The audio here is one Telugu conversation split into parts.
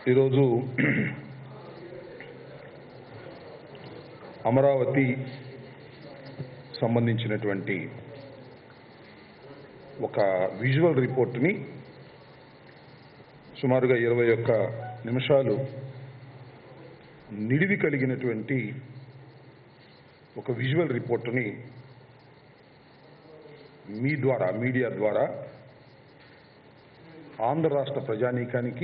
ఈరోజు అమరావతి సంబంధించినటువంటి ఒక విజువల్ రిపోర్ట్ని సుమారుగా ఇరవై ఒక్క నిమిషాలు నిడివి కలిగినటువంటి ఒక విజువల్ రిపోర్టుని మీ ద్వారా మీడియా ద్వారా ఆంధ్ర రాష్ట్ర ప్రజానీకానికి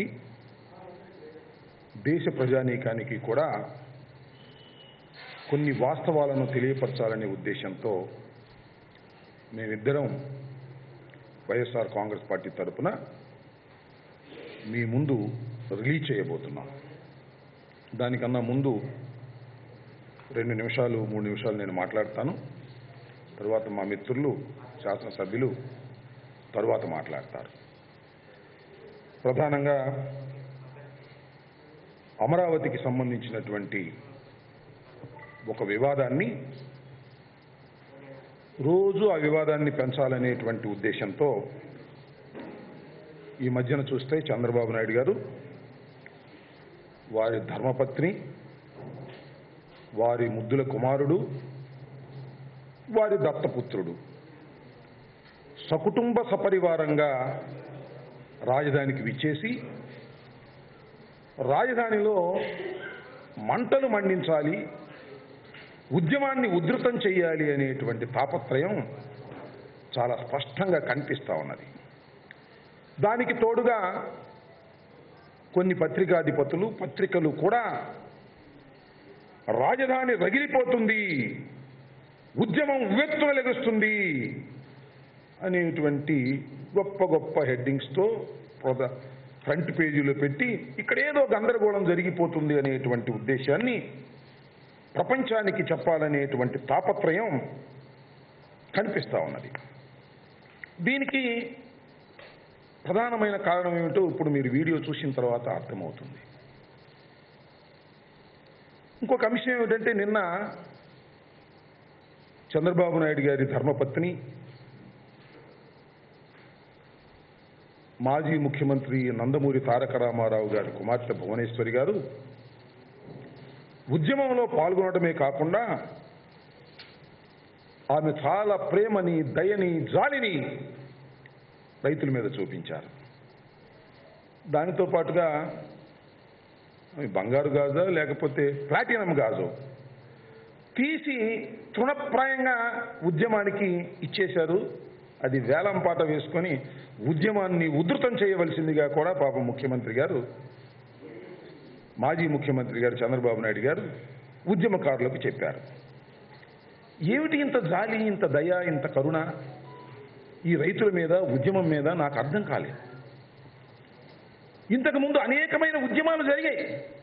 దేశ ప్రజానీకానికి కూడా కొన్ని వాస్తవాలను తెలియపరచాలనే ఉద్దేశంతో మేమిద్దరం వైఎస్ఆర్ కాంగ్రెస్ పార్టీ తరపున మీ ముందు రిలీజ్ చేయబోతున్నాం దానికన్నా ముందు రెండు నిమిషాలు మూడు నిమిషాలు నేను మాట్లాడతాను తర్వాత మా మిత్రులు శాసనసభ్యులు తరువాత మాట్లాడతారు ప్రధానంగా అమరావతికి సంబంధించినటువంటి ఒక వివాదాన్ని రోజు ఆ వివాదాన్ని పెంచాలనేటువంటి ఉద్దేశంతో ఈ మధ్యన చూస్తే చంద్రబాబు నాయుడు గారు వారి ధర్మపత్ని వారి ముద్దుల కుమారుడు వారి దత్తపుత్రుడు సకుటుంబ సపరివారంగా రాజధానికి విచ్చేసి రాజధానిలో మంటలు మండించాలి ఉద్యమాన్ని ఉధృతం చేయాలి అనేటువంటి తాపత్రయం చాలా స్పష్టంగా కనిపిస్తూ ఉన్నది దానికి తోడుగా కొన్ని పత్రికాధిపతులు పత్రికలు కూడా రాజధాని రగిలిపోతుంది ఉద్యమం ఉవ్వెత్తున లెగుస్తుంది అనేటువంటి గొప్ప గొప్ప హెడ్డింగ్స్తో ప్రధ ఫ్రంట్ పేజీలో పెట్టి ఇక్కడ ఏదో గందరగోళం జరిగిపోతుంది అనేటువంటి ఉద్దేశాన్ని ప్రపంచానికి చెప్పాలనేటువంటి తాపత్రయం కనిపిస్తూ ఉన్నది దీనికి ప్రధానమైన కారణం ఏమిటో ఇప్పుడు మీరు వీడియో చూసిన తర్వాత అర్థమవుతుంది ఇంకొక అంశం ఏమిటంటే నిన్న చంద్రబాబు నాయుడు గారి ధర్మపత్ని మాజీ ముఖ్యమంత్రి నందమూరి తారక రామారావు గారి కుమార్తె భువనేశ్వరి గారు ఉద్యమంలో పాల్గొనడమే కాకుండా ఆమె చాలా ప్రేమని దయని జాలిని రైతుల మీద చూపించారు దానితో పాటుగా అవి బంగారు గాజా లేకపోతే ప్లాటినం గాజు తీసి తృణప్రాయంగా ఉద్యమానికి ఇచ్చేశారు అది వేలం పాట వేసుకొని ఉద్యమాన్ని ఉధృతం చేయవలసిందిగా కూడా పాపం ముఖ్యమంత్రి గారు మాజీ ముఖ్యమంత్రి గారు చంద్రబాబు నాయుడు గారు ఉద్యమకారులకు చెప్పారు ఏమిటి ఇంత జాలి ఇంత దయ ఇంత కరుణ ఈ రైతుల మీద ఉద్యమం మీద నాకు అర్థం కాలేదు ఇంతకు ముందు అనేకమైన ఉద్యమాలు జరిగాయి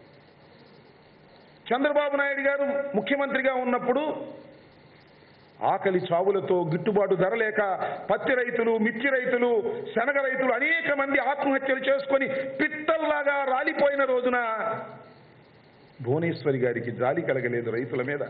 చంద్రబాబు నాయుడు గారు ముఖ్యమంత్రిగా ఉన్నప్పుడు ఆకలి చావులతో గిట్టుబాటు ధర లేక పత్తి రైతులు మిర్చి రైతులు శనగ రైతులు అనేక మంది ఆత్మహత్యలు చేసుకొని పిట్టల్లాగా రాలిపోయిన రోజున భువనేశ్వరి గారికి జాలి కలగలేదు రైతుల మీద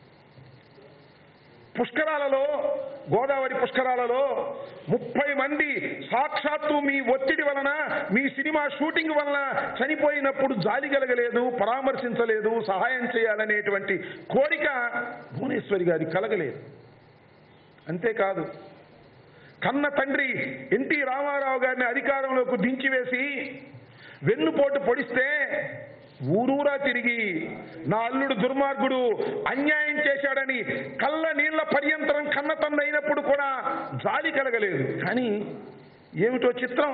పుష్కరాలలో గోదావరి పుష్కరాలలో ముప్పై మంది సాక్షాత్తు మీ ఒత్తిడి వలన మీ సినిమా షూటింగ్ వలన చనిపోయినప్పుడు జాలి కలగలేదు పరామర్శించలేదు సహాయం చేయాలనేటువంటి కోరిక భువనేశ్వరి గారి కలగలేదు అంతేకాదు కన్న తండ్రి ఎన్టీ రామారావు గారిని అధికారంలోకి దించివేసి వెన్నుపోటు పొడిస్తే ఊరూరా తిరిగి నా అల్లుడు దుర్మార్గుడు అన్యాయం చేశాడని కళ్ళ నీళ్ల పర్యంతరం కన్న తండ్రి అయినప్పుడు కూడా జాలి కలగలేదు కానీ ఏమిటో చిత్రం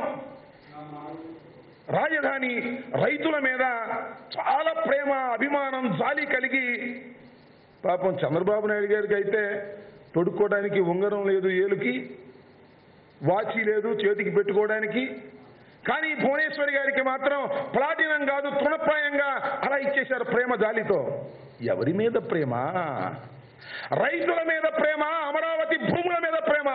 రాజధాని రైతుల మీద చాలా ప్రేమ అభిమానం జాలి కలిగి పాపం చంద్రబాబు నాయుడు గారికి అయితే తొడుక్కోవడానికి ఉంగరం లేదు ఏలుకి వాచి లేదు చేతికి పెట్టుకోవడానికి కానీ భువనేశ్వరి గారికి మాత్రం ప్లాటినం కాదు తృణప్రాయంగా అలా ఇచ్చేశారు ప్రేమ జాలితో ఎవరి మీద ప్రేమ రైతుల మీద ప్రేమ అమరావతి భూముల మీద ప్రేమ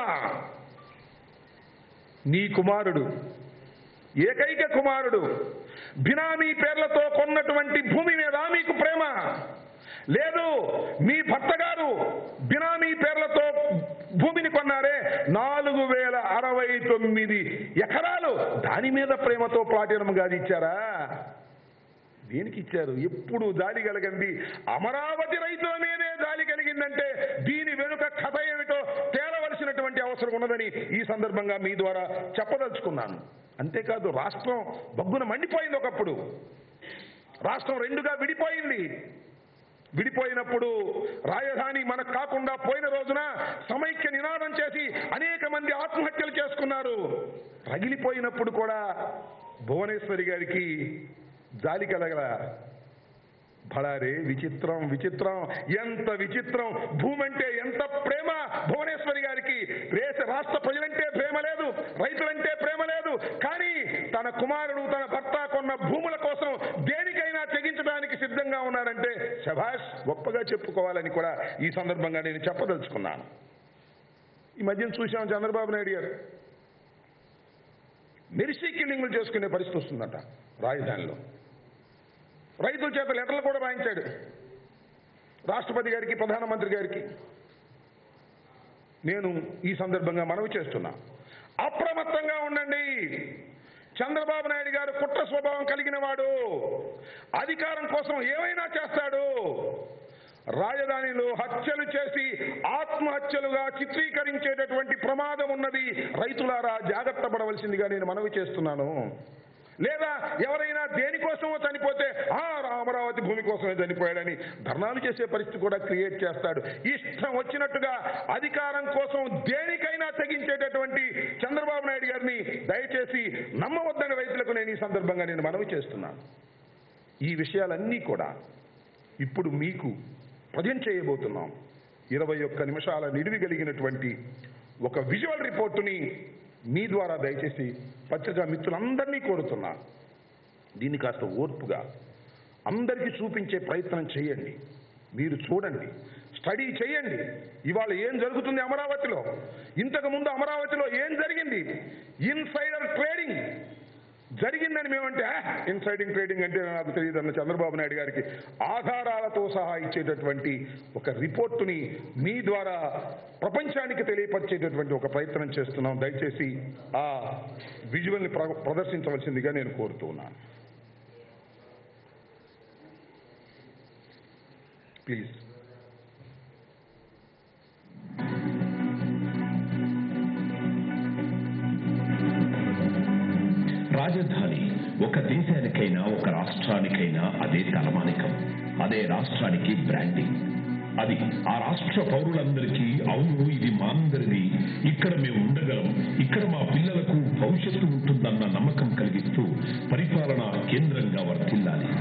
నీ కుమారుడు ఏకైక కుమారుడు బినామీ పేర్లతో కొన్నటువంటి భూమి మీద మీకు ప్రేమ లేదు మీ భర్త గారు బినామీ పేర్లతో భూమిని కొన్నారే నాలుగు వేల అరవై తొమ్మిది ఎకరాలు దాని మీద ప్రేమతో ప్లాటినం గాది ఇచ్చారా దేనికి ఇచ్చారు ఎప్పుడు జాలి కలిగింది అమరావతి రైతుల మీదే జాలి కలిగిందంటే దీని వెనుక కథ ఏమిటో తేలవలసినటువంటి అవసరం ఉన్నదని ఈ సందర్భంగా మీ ద్వారా చెప్పదలుచుకున్నాను అంతేకాదు రాష్ట్రం బగ్గున మండిపోయింది ఒకప్పుడు రాష్ట్రం రెండుగా విడిపోయింది విడిపోయినప్పుడు రాజధాని మనకు కాకుండా పోయిన రోజున సమైక్య నినాదం చేసి అనేక మంది ఆత్మహత్యలు చేసుకున్నారు రగిలిపోయినప్పుడు కూడా భువనేశ్వరి గారికి జాలి కలగల భళారే విచిత్రం విచిత్రం ఎంత విచిత్రం భూమి అంటే ఎంత ప్రేమ భువనేశ్వరి గారికి దేశ రాష్ట్ర ప్రజలంటే ప్రేమ లేదు రైతులంటే ప్రేమ లేదు కానీ తన కుమారుడు తన భర్త కొన్న భూముల కోసం దేనికైనా తెగించడానికి సిద్ధంగా ఉన్నారంటే శభాష్ గొప్పగా చెప్పుకోవాలని కూడా ఈ సందర్భంగా నేను చెప్పదలుచుకున్నాను ఈ మధ్యన చూశాం చంద్రబాబు నాయుడు గారు మెరిసీ కిల్లింగ్లు చేసుకునే పరిస్థితి వస్తుందట రాజధానిలో రైతుల చేత లెటర్లు కూడా రాయించాడు రాష్ట్రపతి గారికి ప్రధానమంత్రి గారికి నేను ఈ సందర్భంగా మనవి చేస్తున్నా అప్రమత్తంగా ఉండండి చంద్రబాబు నాయుడు గారు కుట్ర స్వభావం కలిగిన వాడు అధికారం కోసం ఏమైనా చేస్తాడు రాజధానిలో హత్యలు చేసి ఆత్మహత్యలుగా చిత్రీకరించేటటువంటి ప్రమాదం ఉన్నది రైతులారా జాగ్రత్త పడవలసిందిగా నేను మనవి చేస్తున్నాను లేదా ఎవరైనా దేనికోసమో చనిపోతే ఆ అమరావతి భూమి కోసమే చనిపోయాడని ధర్నాలు చేసే పరిస్థితి కూడా క్రియేట్ చేస్తాడు ఇష్టం వచ్చినట్టుగా అధికారం కోసం దేనికైనా తెగించేటటువంటి చంద్రబాబు నాయుడు గారిని దయచేసి నమ్మవద్దని రైతులకు నేను ఈ సందర్భంగా నేను మనవి చేస్తున్నాను ఈ విషయాలన్నీ కూడా ఇప్పుడు మీకు ప్రజెంట్ చేయబోతున్నాం ఇరవై ఒక్క నిమిషాల నిడివి కలిగినటువంటి ఒక విజువల్ రిపోర్టుని మీ ద్వారా దయచేసి పత్రికా మిత్రులందరినీ కోరుతున్నా దీన్ని కాస్త ఓర్పుగా అందరికీ చూపించే ప్రయత్నం చేయండి మీరు చూడండి స్టడీ చేయండి ఇవాళ ఏం జరుగుతుంది అమరావతిలో ఇంతకు ముందు అమరావతిలో ఏం జరిగింది ఇన్సైడర్ ట్రేడింగ్ జరిగిందని మేమంటే ఇన్సైడింగ్ ట్రేడింగ్ అంటే నాకు తెలియదు అన్న చంద్రబాబు నాయుడు గారికి ఆధారాలతో సహా ఇచ్చేటటువంటి ఒక రిపోర్టుని మీ ద్వారా ప్రపంచానికి తెలియపరిచేటటువంటి ఒక ప్రయత్నం చేస్తున్నాం దయచేసి ఆ విజువల్ని ప్ర- ప్రదర్శించవలసిందిగా నేను కోరుతూ ఉన్నాను ప్లీజ్ రాజధాని ఒక దేశానికైనా ఒక రాష్ట్రానికైనా అదే తలమానికం అదే రాష్ట్రానికి బ్రాండింగ్ అది ఆ రాష్ట్ర పౌరులందరికీ అవును ఇది మా అందరిది ఇక్కడ మేము ఉండగలం ఇక్కడ మా పిల్లలకు భవిష్యత్తు ఉంటుందన్న నమ్మకం కలిగిస్తూ పరిపాలనా కేంద్రంగా వర్తిల్లాలి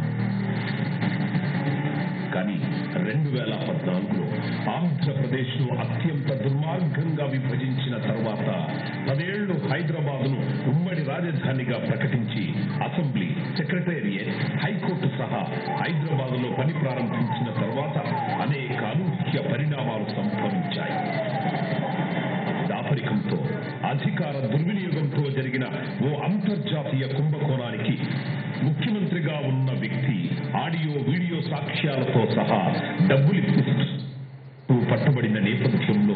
కానీ రెండు వేల పద్నాలుగులో ఆంధ్రప్రదేశ్ ను అత్యంత దుర్మార్గంగా విభజించిన తర్వాత పదేళ్లు హైదరాబాద్ ను ఉమ్మడి రాజధానిగా ప్రకటించి అసెంబ్లీ సెక్రటేరియట్ హైకోర్టు సహా హైదరాబాద్ లో పని ప్రారంభించిన తర్వాత అనేక అనూహ్య పరిణామాలు సంభవించాయి దాపరికంతో అధికార దుర్వినియోగంతో జరిగిన ఓ అంతర్జాతీయ కుంభకోణానికి ముఖ్యమంత్రిగా ఉన్న వ్యక్తి ఆడియో వీడియో సాక్ష్యాలతో సహా డబ్బులిప్పిస్తూ పట్టుబడిన నేపథ్యంలో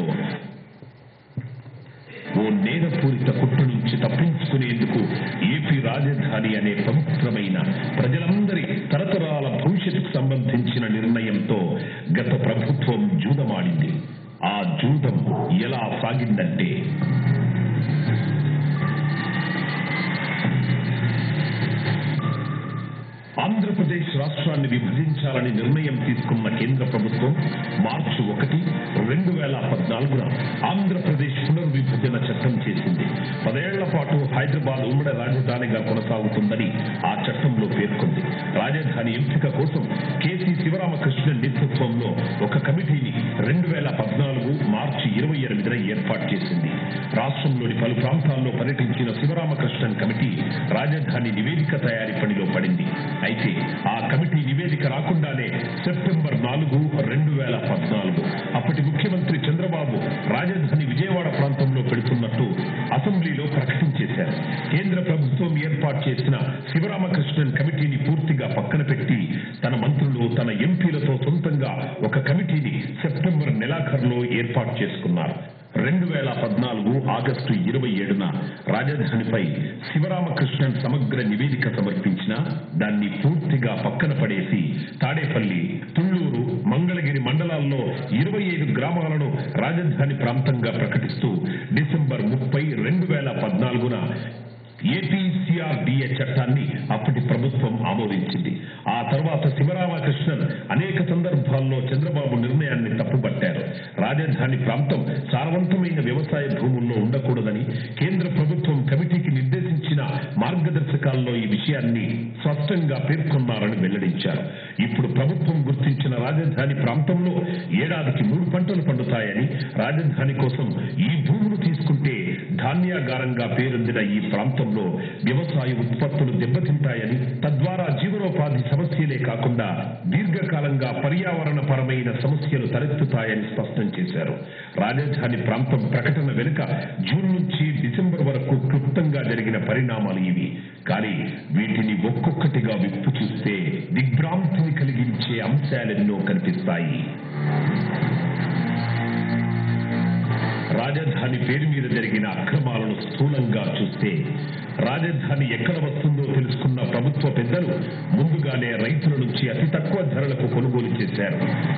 ఓ నేరపూరిత కుట్ర నుంచి తప్పించుకునేందుకు ఏపీ రాజధాని అనే పవిత్రమైన ప్రజలందరి తరతరాల భవిష్యత్తుకు సంబంధించిన నిర్ణయంతో గత ప్రభుత్వం జూదమాడింది ఆ జూదం ఎలా సాగిందంటే ఆంధ్రప్రదేశ్ రాష్ట్రాన్ని విభజించాలని నిర్ణయం తీసుకున్న కేంద్ర ప్రభుత్వం మార్చి ఒకటి రెండు వేల పద్నాలుగున ఆంధ్రప్రదేశ్ పునర్విభజన చట్టం చేసింది పదేళ్ల పాటు హైదరాబాద్ ఉమ్మడి రాజధానిగా కొనసాగుతుందని ఆ చట్టంలో పేర్కొంది రాజధాని ఎంపిక కోసం కేసీ శివరామకృష్ణన్ నేతృత్వంలో ఒక కమిటీని రెండు వేల పద్నాలుగు మార్చి ఇరవై ఎనిమిదిన ఏర్పాటు చేసింది రాష్ట్రంలోని పలు ప్రాంతాల్లో పర్యటించిన శివరామకృష్ణన్ కమిటీ రాజధాని నివేదిక తయారీ పనిలో పడింది అయితే ఆ కమిటీ నివేదిక రాకుండానే సెప్టెంబర్ నాలుగు రెండు వేల పద్నాలుగు అప్పటి ముఖ్యమంత్రి చంద్రబాబు రాజధాని విజయవాడ ప్రాంతంలో పెడుతున్నట్టు అసెంబ్లీలో ప్రకటించేశారు కేంద్ర ప్రభుత్వం ఏర్పాటు చేసిన శివరామకృష్ణన్ కమిటీని పూర్తిగా పక్కన పెట్టి తన మంత్రులు తన ఎంపీలతో సొంతంగా ఒక కమిటీని సెప్టెంబర్ నెలాఖరులో ఏర్పాటు చేసుకున్నారు రెండు వేల పద్నాలుగు ఆగస్టు ఇరవై ఏడున రాజధానిపై శివరామకృష్ణన్ సమగ్ర నివేదిక సమర్పించిన దాన్ని పూర్తిగా చట్టాన్ని అప్పటి ప్రభుత్వం ఆమోదించింది ఆ తర్వాత శివరామకృష్ణన్ అనేక సందర్భాల్లో చంద్రబాబు నిర్ణయాన్ని తప్పుపట్టారు రాజధాని ప్రాంతం సారవంతమైన వ్యవసాయ భూముల్లో ఉండకూడదని కేంద్ర ప్రభుత్వం కమిటీకి నిర్దేశించిన మార్గదర్శకాల్లో ఈ విషయాన్ని స్పష్టంగా పేర్కొన్నారని వెల్లడించారు ఇప్పుడు ప్రభుత్వం గుర్తించిన రాజధాని ప్రాంతంలో ఏడాదికి మూడు పంటలు పండుతాయని రాజధాని కోసం ఈ భూములు తీసుకుంటే ధాన్యాగారంగా పేరొందిన ఈ ప్రాంతంలో వ్యవసాయ ఉత్పత్తులు దెబ్బతింటాయని తద్వారా జీవనోపాధి సమస్యలే కాకుండా దీర్ఘకాలంగా పర్యావరణ పరమైన సమస్యలు తలెత్తుతాయని స్పష్టం చేశారు రాజధాని ప్రాంతం ప్రకటన వెనుక జూన్ నుంచి డిసెంబర్ వరకు క్లుప్తంగా జరిగిన పరిణామాలు ఇవి కానీ వీటిని ఒక్కొక్కటిగా విప్పు చూస్తే దిగ్భ్రాంతిని కలిగించే అంశాలెన్నో కనిపిస్తాయి రాజధాని పేరు మీద జరిగిన అక్రమాలను స్థూలంగా చూస్తే రాజధాని ఎక్కడ వస్తుందో తెలుసుకున్న ప్రభుత్వ పెద్దలు ముందుగానే రైతుల నుంచి అతి తక్కువ ధరలకు కొనుగోలు చేశారు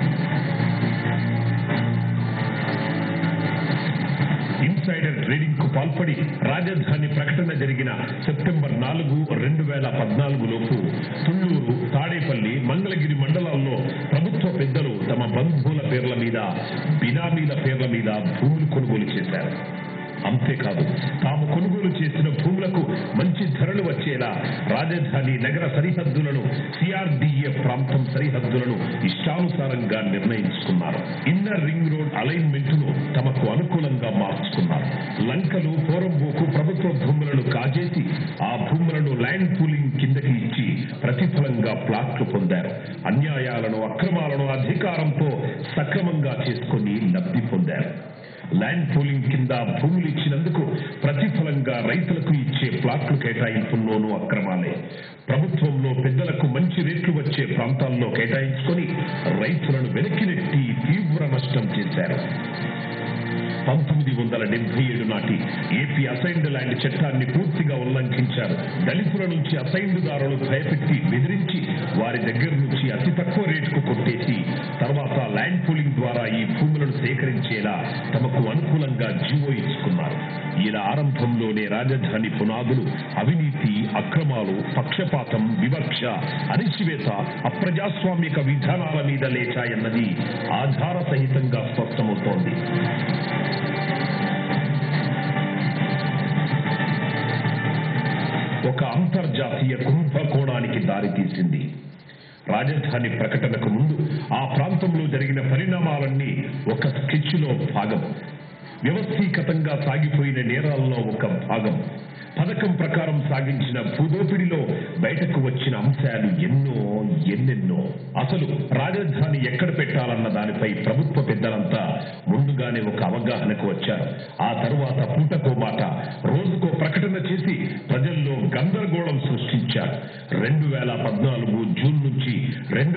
ఇన్సైడర్ ట్రేడింగ్ కు పాల్పడి రాజధాని ప్రకటన జరిగిన సెప్టెంబర్ నాలుగు రెండు వేల పద్నాలుగు లోపు తుళ్లూరు తాడేపల్లి మంగళగిరి మండలాల్లో ప్రభుత్వ పెద్దలు తమ బంధువుల పేర్ల మీద బినామీల పేర్ల మీద భూములు కొనుగోలు చేశారు అంతేకాదు తాము కొనుగోలు చేసిన భూములకు మంచి ధరలు వచ్చేలా రాజధాని నగర సరిహద్దులను సిఆర్డిఏ ప్రాంతం సరిహద్దులను ఇష్టానుసారంగా నిర్ణయించుకున్నారు ఇన్నర్ రింగ్ రోడ్ అలైన్మెంట్ ను తమకు అనుకూలంగా మార్చుకున్నారు లంకలు పోరంబోకు ప్రభుత్వ భూములను కాజేసి ఆ భూములను ల్యాండ్ పూలింగ్ కిందకి ఇచ్చి ప్రతిఫలంగా ప్లాట్లు పొందారు అన్యాయాలను అక్రమాలను అధికారంతో సక్రమంగా చేసుకుని లబ్ధి పొందారు ల్యాండ్ పూలింగ్ కింద భూములు ఇచ్చినందుకు ప్రతిఫలంగా రైతులకు ఇచ్చే ప్లాట్లు కేటాయింపుల్లోనూ అక్రమాలే ప్రభుత్వంలో పెద్దలకు మంచి రేట్లు వచ్చే ప్రాంతాల్లో కేటాయించుకొని రైతులను వెనక్కి నెట్టి తీవ్ర నష్టం చేశారు పంతొమ్మిది వందల డెబ్బై ఏడు నాటి ఏపీ అసైన్డ్ ల్యాండ్ చట్టాన్ని పూర్తిగా ఉల్లంఘించారు దళితుల నుంచి అసైన్డుదారులు భయపెట్టి బెదిరించి వారి దగ్గర నుంచి అతి తక్కువ రేటుకు కొట్టేసి తర్వాత ల్యాండ్ పూలింగ్ ద్వారా ఈ భూములను సేకరించేలా తమకు అనుకూలంగా జీవో ఇచ్చుకున్నారు ఇలా ఆరంభంలోనే రాజధాని పునాదులు అవినీతి అక్రమాలు పక్షపాతం వివక్ష అణిచివేత అప్రజాస్వామిక విధానాల మీద లేచాయన్నది ఆధార సహితంగా స్పష్టమవుతోంది ఒక అంతర్జాతీయ కుంభకోణానికి దారితీసింది రాజధాని ప్రకటనకు ముందు ఆ ప్రాంతంలో జరిగిన పరిణామాలన్నీ ఒక స్కెచ్లో భాగం వ్యవస్థీకృతంగా సాగిపోయిన నేరాల్లో ఒక భాగం పథకం ప్రకారం సాగించిన భూదోపిడిలో బయటకు వచ్చిన అంశాలు ఎన్నో ఎన్నెన్నో అసలు రాజధాని ఎక్కడ పెట్టాలన్న దానిపై ప్రభుత్వ పెద్దలంతా ముందుగానే ఒక అవగాహనకు వచ్చారు ఆ తరువాత పూటకో మాట రోజుకో ప్రకటన చేసి ప్రజల్లో గందరగోళం సృష్టించారు రెండు వేల పద్నాలుగు జూన్ నుంచి రెండు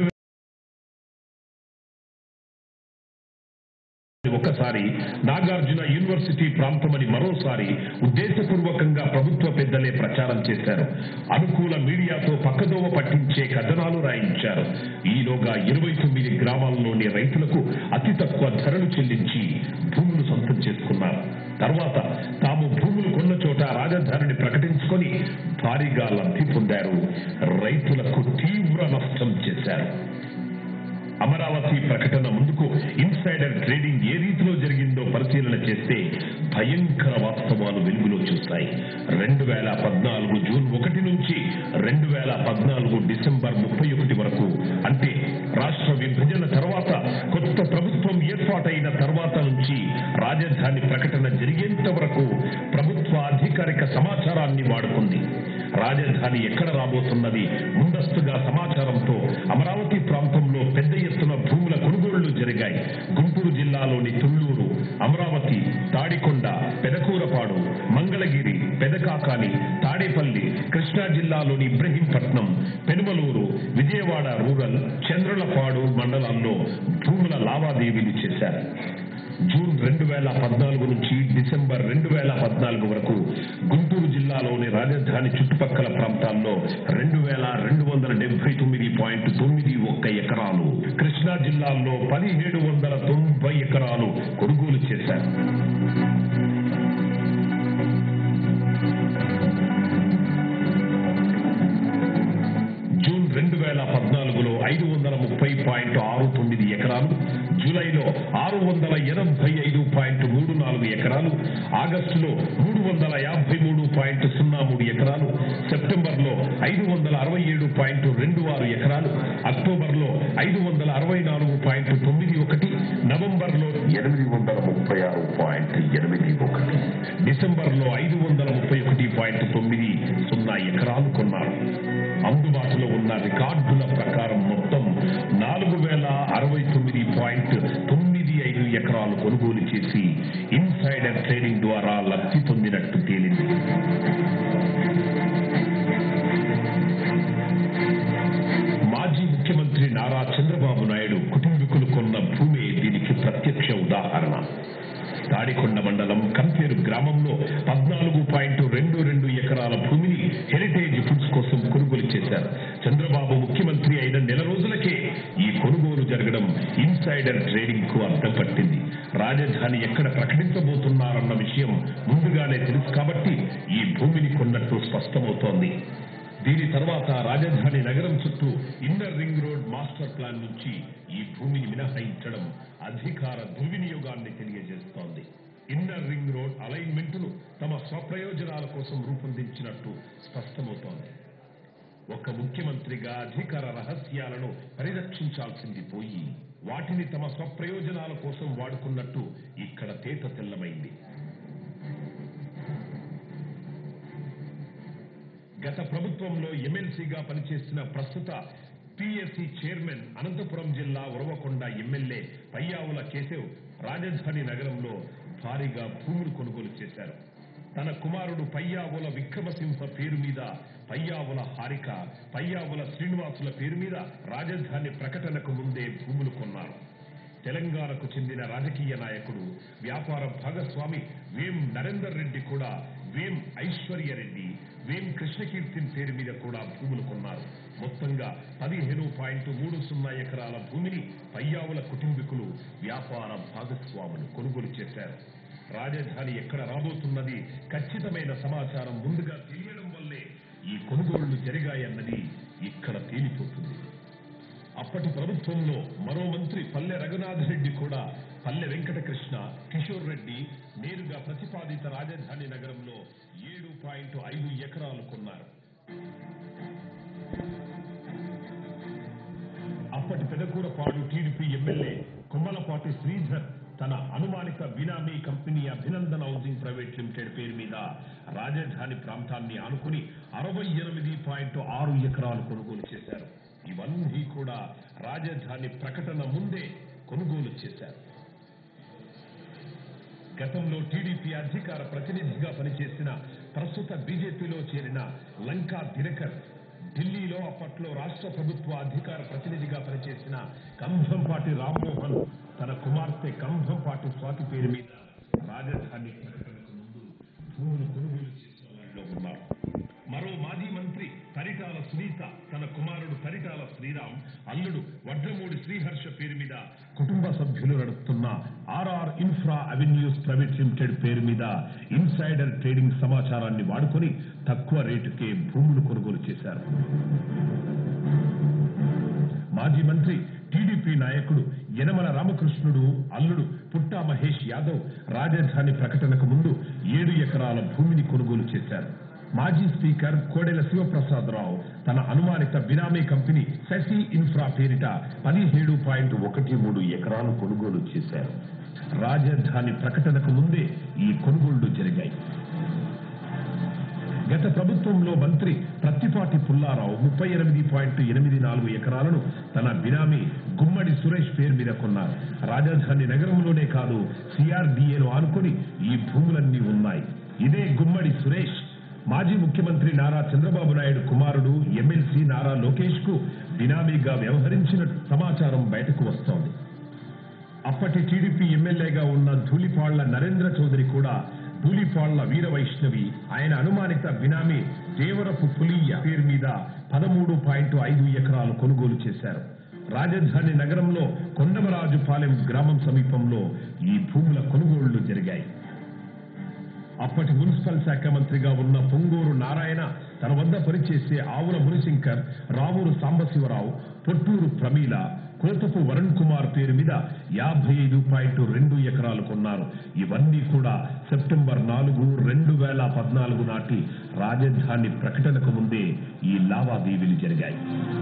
ఒకసారి నాగార్జున యూనివర్సిటీ ప్రాంతమని మరోసారి ఉద్దేశపూర్వకంగా ప్రభుత్వ పెద్దలే ప్రచారం చేశారు అనుకూల మీడియాతో పక్కదోవ పట్టించే కథనాలు రాయించారు ఈలోగా ఇరవై తొమ్మిది గ్రామాల్లోని రైతులకు అతి తక్కువ ధరలు చెల్లించి భూములు సొంతం చేసుకున్నారు తర్వాత తాము భూములు కొన్న చోట రాజధానిని ప్రకటించుకొని భారీగా లబ్ధి పొందారు రైతులకు తీవ్ర నష్టం చేశారు అమరావతి ప్రకటన ముందుకు ఇన్సైడర్ ట్రేడింగ్ ఏ రీతిలో జరిగిందో పరిశీలన చేస్తే భయంకర వాస్తవాలు వెలుగులో చూస్తాయి రెండు వేల పద్నాలుగు జూన్ ఒకటి నుంచి రెండు వేల పద్నాలుగు డిసెంబర్ ముప్పై ఒకటి వరకు అంటే రాష్ట్ర విభజన తర్వాత కొత్త ప్రభుత్వం ఏర్పాటైన తర్వాత నుంచి రాజధాని ప్రకటన జరిగేంత వరకు ప్రభుత్వ అధికారిక సమాచారాన్ని వాడుకుంది రాజధాని ఎక్కడ రాబోతున్నది ముందస్తుగా సమాచారంతో అమరావతి ప్రాంతంలో పెద్ద ఎత్తున భూముల కొనుగోళ్లు జరిగాయి గుంటూరు జిల్లాలోని తుళ్లూరు అమరావతి తాడికొండ పెదకూరపాడు మంగళగిరి పెదకాకాని తాడేపల్లి కృష్ణా జిల్లాలోని ఇబ్రహీంపట్నం పెనుమలూరు విజయవాడ రూరల్ చంద్రలపాడు మండలాల్లో భూముల లావాదేవీలు చేశారు జూన్ రెండు వేల పద్నాలుగు నుంచి డిసెంబర్ రెండు వేల పద్నాలుగు వరకు గుంటూరు జిల్లాలోని రాజధాని చుట్టుపక్కల ప్రాంతాల్లో రెండు వేల రెండు వందల డెబ్బై తొమ్మిది పాయింట్ తొమ్మిది ఒక్క ఎకరాలు కృష్ణా జిల్లాలో పదిహేడు వందల తొంభై ఎకరాలు కొనుగోలు చేశారు వేల పద్నాలుగులో ఐదు వందల ముప్పై పాయింట్ ఆరు తొమ్మిది ఎకరాలు జూలైలో ఆరు వందల ఎనభై ఐదు పాయింట్ మూడు నాలుగు ఎకరాలు ఆగస్టులో మూడు వందల యాభై మూడు పాయింట్ సున్నా మూడు ఎకరాలు సెప్టెంబర్లో ఐదు వందల అరవై ఏడు పాయింట్ రెండు ఆరు ఎకరాలు అక్టోబర్లో ఐదు వందల అరవై నాలుగు పాయింట్ తొమ్మిది ఒకటి నవంబర్లో ఎనిమిది వందల ముప్పై ఆరు పాయింట్ ఎనిమిది ఒకటి డిసెంబర్లో ఐదు వందల ముప్పై ఒకటి పాయింట్ తొమ్మిది సున్నా ఎకరాలు కొన్నారు అందుబాటులో ఉన్న రికార్డుల ప్రకారం మొత్తం నాలుగు వేల అరవై తొమ్మిది పాయింట్ తొమ్మిది ఐదు ఎకరాలు కొనుగోలు చేసి ఇన్సైడర్ ట్రేడింగ్ ద్వారా లబ్ధి పొందినట్టు తేలింది మాజీ ముఖ్యమంత్రి నారా చంద్రబాబు నాయుడు కుటుంబీకులు కొన్న భూమి దీనికి ప్రత్యక్ష ఉదాహరణ తాడికొండ మండలం కంపేరు గ్రామంలో పద్నాలుగు పాయింట్ రెండు రెండు ఎకరాల భూమిని హెరిటేజ్ ఫుడ్స్ కోసం కొనుగోలు చేశారు చంద్రబాబు ముఖ్యమంత్రి అయిన నెల రోజులకే ఈ కొనుగోలు జరగడం ఇన్సైడర్ ట్రేడింగ్ కు అర్థం పట్టింది రాజధాని ఎక్కడ ప్రకటించబోతున్నారన్న విషయం ముందుగానే తెలుసు కాబట్టి ఈ భూమిని కొన్నట్టు స్పష్టమవుతోంది దీని తర్వాత రాజధాని నగరం చుట్టూ inner ring road master plan నుంచి ఈ భూమిని మినహాయించడం అధికార దుర్వినియోగాన్ని తెలియజేస్తోంది ఇన్నర్ రింగ్ రోడ్ అలైన్మెంట్ ను తమ స్వప్రయోజనాల కోసం రూపొందించినట్టు స్పష్టమవుతోంది ఒక ముఖ్యమంత్రిగా అధికార రహస్యాలను పరిరక్షించాల్సింది పోయి వాటిని తమ స్వప్రయోజనాల కోసం వాడుకున్నట్టు ఇక్కడ తేట తెల్లమైంది గత ప్రభుత్వంలో ఎమ్మెల్సీగా పనిచేసిన ప్రస్తుత పిఎస్సి చైర్మన్ అనంతపురం జిల్లా ఉరవకొండ ఎమ్మెల్యే పయ్యావుల కేశవ్ రాజధాని నగరంలో భారీగా భూములు కొనుగోలు చేశారు తన కుమారుడు పయ్యావుల విక్రమసింహ పేరు మీద పయ్యావుల హారిక పయ్యావుల శ్రీనివాసుల పేరు మీద రాజధాని ప్రకటనకు ముందే భూములు కొన్నారు తెలంగాణకు చెందిన రాజకీయ నాయకుడు వ్యాపార భాగస్వామి వేం నరేందర్ రెడ్డి కూడా వేం ఐశ్వర్య రెడ్డి వేం కృష్ణకీర్తి పేరు మీద కూడా భూములు కొన్నారు మొత్తంగా పదిహేను పాయింట్ మూడు సున్నా ఎకరాల భూమిని పయ్యావుల కుటుంబీకులు వ్యాపార భాగస్వాములు కొనుగోలు చేశారు రాజధాని ఎక్కడ రాబోతున్నది ఖచ్చితమైన సమాచారం ముందుగా తెలియడం వల్లే ఈ కొనుగోళ్లు జరిగాయన్నది ఇక్కడ తేలిపోతుంది అప్పటి ప్రభుత్వంలో మరో మంత్రి పల్లె రఘునాథ్ రెడ్డి కూడా పల్లె వెంకటకృష్ణ కిషోర్ రెడ్డి నేరుగా ప్రతిపాదిత రాజధాని నగరంలో ఏడు పాయింట్ ఐదు ఎకరాలు కొన్నారు అప్పటి పెదకూరపాడు టీడీపీ ఎమ్మెల్యే కొమ్మలపాటి శ్రీధర్ తన అనుమానిత benami company Abhinandan housing private limited పేరు మీద రాజధాని ప్రాంతాన్ని ఆనుకుని అరవై ఎనిమిది పాయింట్ ఆరు ఎకరాలు కొనుగోలు చేశారు ఇవన్నీ కూడా రాజధాని ప్రకటన ముందే కొనుగోలు చేశారు గతంలో టీడీపీ అధికార ప్రతినిధిగా పనిచేసిన ప్రస్తుత బీజేపీలో చేరిన లంకా దినకర్ ఢిల్లీలో అప్పట్లో రాష్ట్ర ప్రభుత్వ అధికార ప్రతినిధిగా పనిచేసిన కంభంపాటి రామ్మోహన్ తన కుమార్తె కంభంపాటి స్వాతి పేరు మీద రాజధాని ప్రకటనకు ముందు భూములు కొనుగోలు చేసిన వారిలో ఉన్నారు మరో మాజీ మంత్రి తరిటాల సునీత తన కుమారుడు తరిటాల శ్రీరామ్ అల్లుడు వడ్లమూడి శ్రీహర్ష పేరు మీద కుటుంబ సభ్యులు నడుపుతున్న RR infra avenues private limited పేరు మీద ఇన్సైడర్ ట్రేడింగ్ సమాచారాన్ని వాడుకొని తక్కువ రేటుకే భూములు కొనుగోలు చేశారు మాజీ మంత్రి టీడీపీ నాయకుడు యనమల రామకృష్ణుడు అల్లుడు పుట్టా మహేష్ యాదవ్ రాజధాని ప్రకటనకు ముందు ఏడు ఎకరాల భూమిని కొనుగోలు చేశారు మాజీ స్పీకర్ కోడెల శివప్రసాదరావు తన అనుమానిత బినామీ కంపెనీ శశి ఇన్ఫ్రా పేరిట పదిహేడు పాయింట్ ఒకటి మూడు ఎకరాలు కొనుగోలు చేశారు రాజధాని ప్రకటనకు ముందే ఈ కొనుగోళ్లు జరిగాయి గత ప్రభుత్వంలో మంత్రి ప్రత్తిపాటి పుల్లారావు ముప్పై ఎనిమిది పాయింట్ ఎనిమిది నాలుగు ఎకరాలను తన బినామీ గుమ్మడి సురేష్ పేరు మీద కొన్నారు రాజధాని నగరంలోనే కాదు సిఆర్డీఏను ఆనుకొని ఈ భూములన్నీ ఉన్నాయి ఇదే గుమ్మడి సురేష్ మాజీ ముఖ్యమంత్రి నారా చంద్రబాబు నాయుడు కుమారుడు ఎమ్మెల్సీ నారా లోకేష్ కు బినామీగా వ్యవహరించిన సమాచారం బయటకు వస్తోంది అప్పటి టీడీపీ ఎమ్మెల్యేగా ఉన్న ధూళిపాళ్ల నరేంద్ర చౌదరి కూడా ధూళిపాళ్ల వీర వైష్ణవి ఆయన అనుమానిత బినామీ దేవరపు పులియ్య పేరు మీద పదమూడు పాయింట్ ఐదు ఎకరాలు కొనుగోలు చేశారు రాజధాని నగరంలో కొండమరాజుపాలెం గ్రామం సమీపంలో ఈ భూముల కొనుగోళ్లు జరిగాయి అప్పటి మున్సిపల్ శాఖ మంత్రిగా ఉన్న పొంగూరు నారాయణ తన వద్ద పనిచేసే ఆవుల మునిశంకర్ రావూరు సాంబశివరావు పొట్టూరు ప్రమీల కోతపు వరుణ్ కుమార్ పేరు మీద యాభై ఐదు పాయింట్ రెండు ఎకరాలు కొన్నారు ఇవన్నీ కూడా సెప్టెంబర్ నాలుగు రెండు వేల పద్నాలుగు నాటి రాజధాని ప్రకటనకు ముందే ఈ లావాదేవీలు జరిగాయి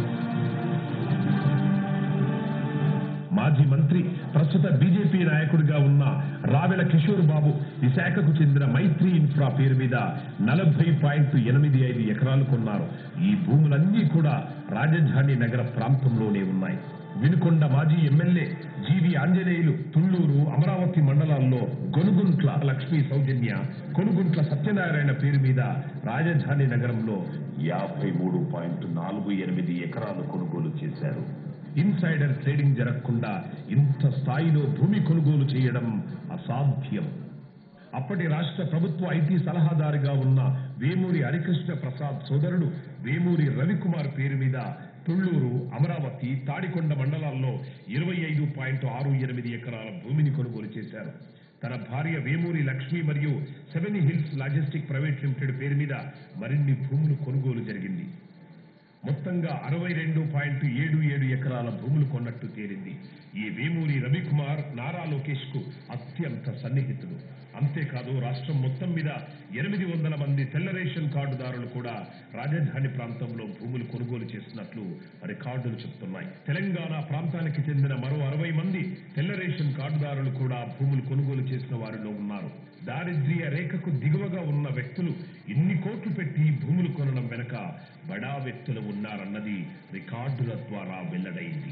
మాజీ మంత్రి ప్రస్తుత బీజేపీ నాయకుడిగా ఉన్న రావెల కిషోర్ బాబు విశాఖకు చెందిన మైత్రి ఇన్ఫ్రా పేరు మీద నలభై పాయింట్ ఎనిమిది ఐదు ఎకరాలు కొన్నారు ఈ భూములన్నీ కూడా రాజధాని నగర ప్రాంతంలోనే ఉన్నాయి వినుకొండ మాజీ ఎమ్మెల్యే జీవి ఆంజనేయులు తుళ్లూరు అమరావతి మండలాల్లో గొనుగుంట్ల లక్ష్మీ సౌజన్య కొనుగుంట్ల సత్యనారాయణ పేరు మీద రాజధాని నగరంలో యాభై మూడు పాయింట్ నాలుగు ఎనిమిది ఎకరాలు కొనుగోలు చేశారు ఇన్సైడర్ ట్రేడింగ్ జరగకుండా ఇంత స్థాయిలో భూమి కొనుగోలు చేయడం అసాధ్యం అప్పటి రాష్ట్ర ప్రభుత్వ ఐటీ సలహాదారుగా ఉన్న వేమూరి హరికృష్ణ ప్రసాద్ సోదరుడు వేమూరి రవికుమార్ పేరు మీద తుళ్లూరు అమరావతి తాడికొండ మండలాల్లో ఇరవై ఐదు పాయింట్ ఆరు ఎనిమిది ఎకరాల భూమిని కొనుగోలు చేశారు తన భార్య వేమూరి లక్ష్మి మరియు seven hills logistic private limited పేరు మీద మరిన్ని భూములు కొనుగోలు జరిగింది మొత్తంగా అరవై రెండు పాయింట్ ఏడు ఏడు ఎకరాల భూములు కొన్నట్టు తేలింది ఈ వేమూరి రవికుమార్ నారా లోకేష్ కు అత్యంత సన్నిహితుడు అంతేకాదు రాష్ట్రం మొత్తం మీద ఎనిమిది వందల మంది తెల్ల రేషన్ కార్డుదారులు కూడా రాజధాని ప్రాంతంలో భూములు కొనుగోలు చేసినట్లు రికార్డులు చెప్తున్నాయి తెలంగాణ ప్రాంతానికి చెందిన మరో అరవై మంది తెల్ల రేషన్ కార్డుదారులు కూడా భూములు కొనుగోలు చేసిన వారిలో ఉన్నారు దారిద్ర్య రేఖకు దిగువగా ఉన్న వ్యక్తులు ఇన్ని కోట్లు పెట్టి భూములు కొనడం వెనక బడా వ్యక్తులు ఉన్నారన్నది రికార్డుల ద్వారా వెల్లడైంది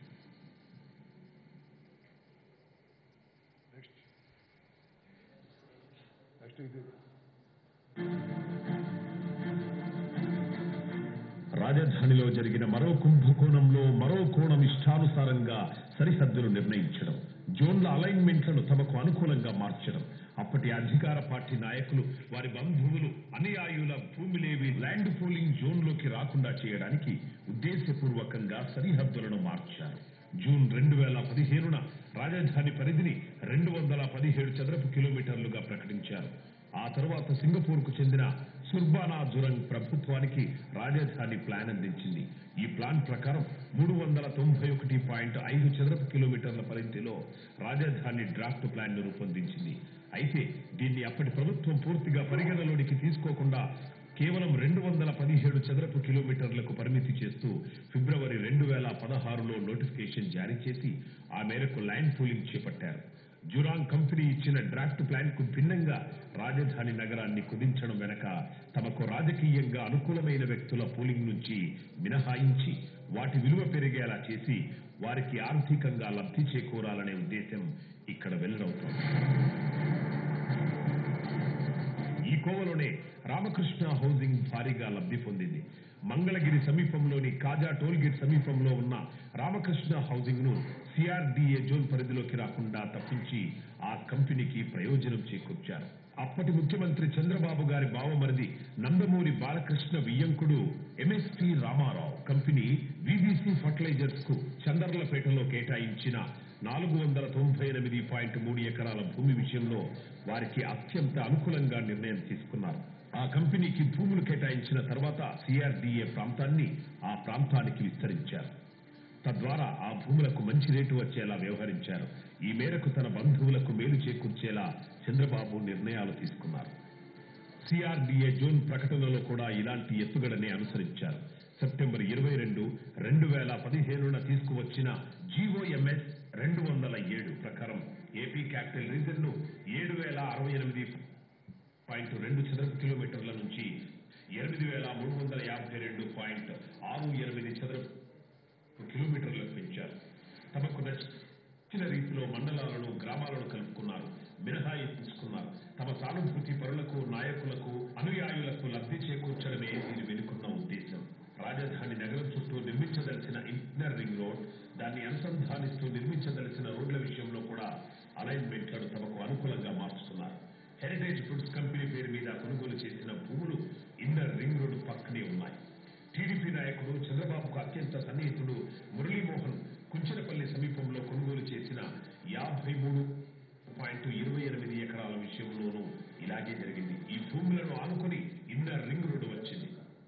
రాజధానిలో జరిగిన మరో కుంభకోణంలో మరో కోణం ఇష్టానుసారంగా సరిహద్దులు నిర్ణయించడం జోన్ల అలైన్మెంట్లను తమకు అనుకూలంగా మార్చడం అప్పటి అధికార పార్టీ నాయకులు వారి బంధువులు అనుయాయుల భూమిలేవి ల్యాండ్ పూలింగ్ జోన్లోకి రాకుండా చేయడానికి ఉద్దేశపూర్వకంగా సరిహద్దులను మార్చారు జూన్ రెండు వేల పదిహేనున రాజధాని పరిధిని రెండు వందల పదిహేడు చదరపు కిలోమీటర్లుగా ప్రకటించారు ఆ తర్వాత సింగపూర్ కు చెందిన సుర్బానా జురంగ్ ప్రభుత్వానికి రాజధాని ప్లాన్ అందించింది ఈ ప్లాన్ ప్రకారం మూడు వందల తొంభై ఒకటి పాయింట్ ఐదు చదరపు కిలోమీటర్ల పరిధిలో రాజధాని డ్రాఫ్ట్ ప్లాన్ ను రూపొందించింది అయితే దీన్ని అప్పటి ప్రభుత్వం పూర్తిగా పరిగణలోనికి తీసుకోకుండా కేవలం రెండు వందల పదిహేడు చదరపు కిలోమీటర్లకు పరిమితి చేస్తూ ఫిబ్రవరి రెండు వేల పదహారులో నోటిఫికేషన్ జారీ చేసి ఆ మేరకు ల్యాండ్ పూలింగ్ చేపట్టారు జురాంగ్ కంపెనీ ఇచ్చిన డ్రాఫ్ట్ ప్లాన్ కు భిన్నంగా రాజధాని నగరాన్ని కుదించడం వెనక తమకు రాజకీయంగా అనుకూలమైన వ్యక్తుల పూలింగ్ నుంచి మినహాయించి వాటి విలువ పెరిగేలా చేసి వారికి ఆర్థికంగా లబ్ధి చేకూరాలనే ఉద్దేశం ఇక్కడ వెల్లడవుతోంది ఈ కోవలోనే రామకృష్ణ హౌసింగ్ భారీగా లబ్ధి పొందింది మంగళగిరి సమీపంలోని కాజా టోల్గేట్ సమీపంలో ఉన్న రామకృష్ణ హౌసింగ్ ను సిఆర్డిఏ జోన్ పరిధిలోకి రాకుండా తప్పించి ఆ కంపెనీకి ప్రయోజనం చేకూర్చారు అప్పటి ముఖ్యమంత్రి చంద్రబాబు గారి బావమరిది నందమూరి బాలకృష్ణ వియ్యంకుడు MST Ramarao company VBC fertilizers కు చందర్లపేటలో కేటాయించిన నాలుగు వందల తొంభై ఎనిమిది పాయింట్ మూడు ఎకరాల భూమి విషయంలో వారికి అత్యంత అనుకూలంగా నిర్ణయం తీసుకున్నారు ఆ కంపెనీకి భూములు కేటాయించిన తర్వాత సిఆర్డిఏ ప్రాంతాన్ని ఆ ప్రాంతానికి విస్తరించారు తద్వారా ఆ భూములకు మంచి రేటు వచ్చేలా వ్యవహరించారు ఈ మేరకు తన బంధువులకు మేలు చేకూర్చేలా చంద్రబాబు నిర్ణయాలు తీసుకున్నారు సిఆర్డిఏ జోన్ ప్రకటనలో కూడా ఇలాంటి ఎత్తుగడనే అనుసరించారు సెప్టెంబర్ ఇరవై రెండు రెండు వేల పదిహేనున తీసుకువచ్చిన జీఓఎంఎస్ రెండు వందల ఏడు ప్రకారం ఏపీ క్యాపిటల్ రీజన్ ను ఏడు వేల అరవై ఎనిమిది పాయింట్ రెండు చదరపు కిలోమీటర్ల నుంచి ఎనిమిది వేల మూడు వందల యాభై రెండు పాయింట్ ఆరు ఎనిమిది చదరపు కిలోమీటర్లకు పెంచారు తమకు నచ్చిన రీతిలో మండలాలను గ్రామాలను కలుపుకున్నారు మినహాయించుకున్నారు తమ సానుభూతి పరులకు నాయకులకు అనుయాయులకు లబ్ధి చేకూర్చడమే దీని వెనుకున్న ఉద్దేశం రాజధాని నగరం చుట్టూ నిర్మించదలిసిన ఇన్నర్ రింగ్ రోడ్ దాన్ని అనుసంధానిస్తూ నిర్మించదలిసిన రోడ్ల విషయంలో కూడా అలైన్మెంట్లను తమకు అనుకూలంగా మార్చుకున్నారు హెరిటేజ్ ఫుడ్స్ కంపెనీ పేరు మీద కొనుగోలు చేసిన భూములు ఇన్నర్ రింగ్ రోడ్డు పక్కనే ఉన్నాయి టీడీపీ నాయకుడు చంద్రబాబుకు అత్యంత సన్నిహితుడు మురళీమోహన్ కుంచెనపల్లి సమీపంలో కొనుగోలు చేసిన యాభై మూడు పాయింట్ ఇరవై ఎనిమిది ఎకరాల విషయంలోనూ ఇలాగే జరిగింది ఈ భూములను ఆనుకొని ఇన్నర్ రింగ్ రోడ్డు వచ్చింది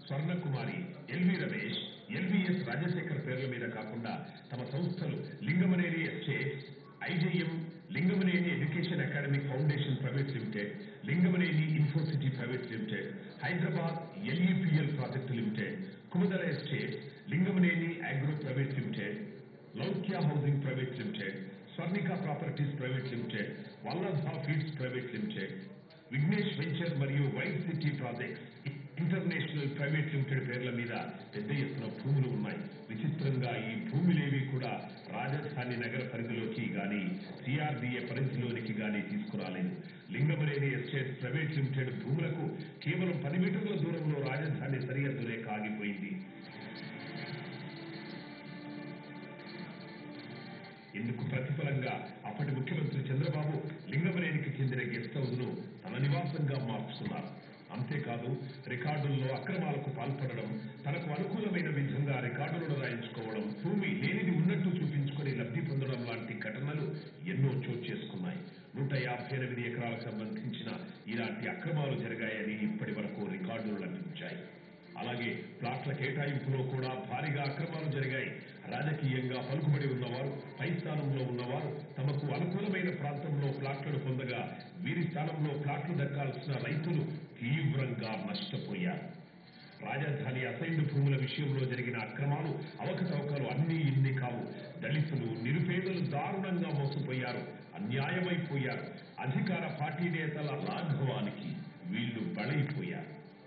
స్వర్ణకుమారి ఎల్వి రమేష్ ఎల్విఎస్ రాజశేఖర్ పేర్ల మీద కాకుండా తమ సంస్థలు Lingamaneni estates IJM Lingamaneni education academic foundation private limited Lingamaneni infocity private limited Hyderabad LEPL project limited Kumudala estates Lingamaneni agro private limited Loukya housing private limited Swarnika properties private limited Vallabha feeds private limited Vignesh venture మరియు white city projects international private limited పేర్ల మీద పెద్ద ఎత్తున భూములు ఉన్నాయి విచిత్రంగా ఈ భూములేవి కూడా రాజధాని నగర పరిధిలోకి గాని సిఆర్డీఏ పరిధిలోనికి గాని తీసుకురాలేదు లింగమనేని ఎస్టేట్స్ ప్రైవేట్ లిమిటెడ్ భూములకు కేవలం పది మీటర్ల దూరంలో రాజధాని సరిహద్దు రేఖ ఆగిపోయింది ఇందుకు ప్రతిఫలంగా అప్పటి ముఖ్యమంత్రి చంద్రబాబు లింగమనేనికి చెందిన గెస్ట్ హౌస్ ను తన నివాసంగా మార్చుకున్నారు అంతేకాదు రికార్డుల్లో అక్రమాలకు పాల్పడడం తనకు అనుకూలమైన విధంగా రికార్డులను రాయించుకోవడం భూమి లేనిది ఉన్నట్టు చూపించుకొని లబ్ధి పొందడం లాంటి ఘటనలు ఎన్నో చోటు చేసుకున్నాయి నూట యాభై ఎనిమిది ఎకరాలకు సంబంధించిన ఇలాంటి అక్రమాలు జరిగాయని ఇప్పటి వరకు రికార్డులు లభించాయి అలాగే ప్లాట్ల కేటాయింపులో కూడా భారీగా అక్రమాలు జరిగాయి రాజకీయంగా పలుకుబడి ఉన్నవారు పై స్థానంలో ఉన్నవారు తమకు అనుకూలమైన ప్రాంతంలో ప్లాట్లను పొందగా వీరి స్థానంలో ప్లాట్లు దక్కాల్సిన రైతులు తీవ్రంగా నష్టపోయారు రాజధాని అసైన్డ్ భూముల విషయంలో జరిగిన అక్రమాలు అవకతవకలు అన్నీ ఇన్ని కావు దళితులు నిరుపేదలు దారుణంగా మోసపోయారు అన్యాయమైపోయారు అధికార పార్టీ నేతల లాఘవానికి వీళ్లు బలైపోయారు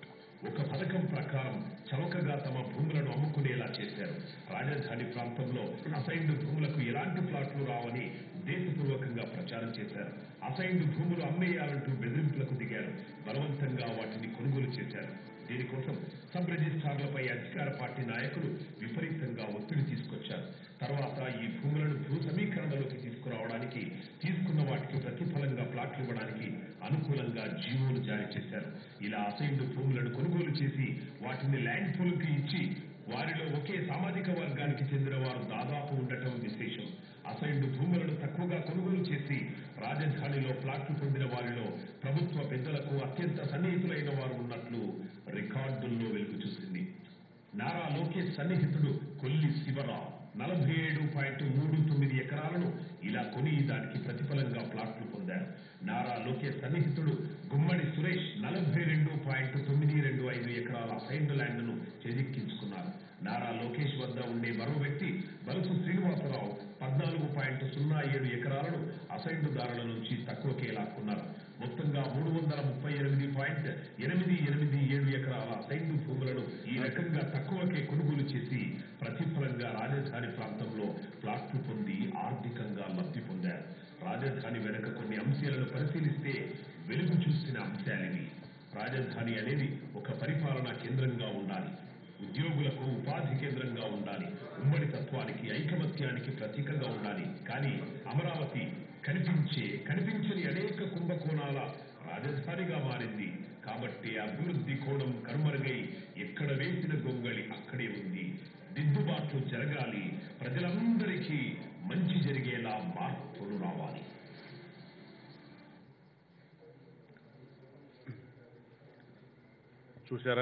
ఒక పథకం ప్రకారం చౌకగా తమ భూములను అమ్ముకునేలా చేశారు రాజధాని ప్రాంతంలో అసైన్డ్ భూములకు ఎలాంటి ప్లాట్లు రావని ఉద్దేశపూర్వకంగా ప్రచారం చేశారు అసైన్డ్ భూములు అమ్మేయాలంటూ బెదిరింపులకు దిగారు బలవంతంగా వాటిని కొనుగోలు చేశారు దీనికోసం సబ్ రిజిస్ట్రార్లపై అధికార పార్టీ నాయకులు విపరీతంగా ఒత్తిడి తీసుకొచ్చారు తర్వాత ఈ భూములను భూ సమీకరణలోకి తీసుకురావడానికి తీసుకున్న వాటికి ప్రతిఫలంగా ప్లాట్లు ఇవ్వడానికి అనుకూలంగా జీవోలు జారీ చేశారు ఇలా అసైన్డ్ భూములను కొనుగోలు చేసి వాటిని ల్యాండ్ పూల్కి ఇచ్చి వారిలో ఒకే సామాజిక వర్గానికి చెందిన వారు దాదాపు ఉండటం విశేషం అసైన్డ్ భూములను తక్కువగా కొనుగోలు చేసి రాజధానిలో ప్లాట్లు పొందిన వారిలో ప్రభుత్వ పెద్దలకు అత్యంత సన్నిహితులైన వారు ఉన్నట్లు రికార్డుల్లో వెలుగు చూసింది నారా లోకేష్ సన్నిహితుడు కొల్లి శివరావు నలభై ఏడు పాయింట్ మూడు తొమ్మిది ఎకరాలను ఇలా కొని దానికి ప్రతిఫలంగా ప్లాట్లు పొందారు నారా లోకేష్ సన్నిహితుడు గుమ్మడి సురేష్ నలభై రెండు పాయింట్ తొమ్మిది రెండు ఐదు ఎకరాల అసైన్డ్ ల్యాండ్ ను చేజిక్కించుకున్నారు నారా లోకేష్ వద్ద ఉండే మరో వ్యక్తి బలసు శ్రీనివాసరావు పద్నాలుగు పాయింట్ సున్నా ఏడు ఎకరాలను అసైన్డ్ దారుల నుంచి తక్కువకే లాక్కున్నారు మొత్తంగా మూడు వందల ముప్పై ఎనిమిది పాయింట్ ఎనిమిది ఎనిమిది ఏడు ఎకరాల అసైన్డ్ భూములను ఈ రకంగా తక్కువకే కొనుగోలు చేసి ప్రతిఫలంగా రాజధాని ప్రాంతంలో ప్లాట్లు పొంది ఆర్థికంగా లబ్ధి పొందారు రాజధాని వెనుక కొన్ని అంశాలను పరిశీలిస్తే వెలుగు చూసిన అంశాలివి రాజధాని అనేది ఒక పరిపాలనా కేంద్రంగా ఉండాలి ఉద్యోగులకు ఉపాధి కేంద్రంగా ఉండాలి ఉమ్మడి తత్వానికి ఐకమత్యానికి ప్రతీకగా ఉండాలి కానీ అమరావతి కనిపించే కనిపించని అనేక కుంభకోణాల రాజధానిగా మారింది కాబట్టి అభివృద్ధి కోణం కనుమరుగై ఎక్కడ వేసిన గొంగళి అక్కడే ఉంది దిద్దుబాట్లు జరగాలి ప్రజలందరికీ మంచి జరిగేలా మార్పులు రావాలి చూశారా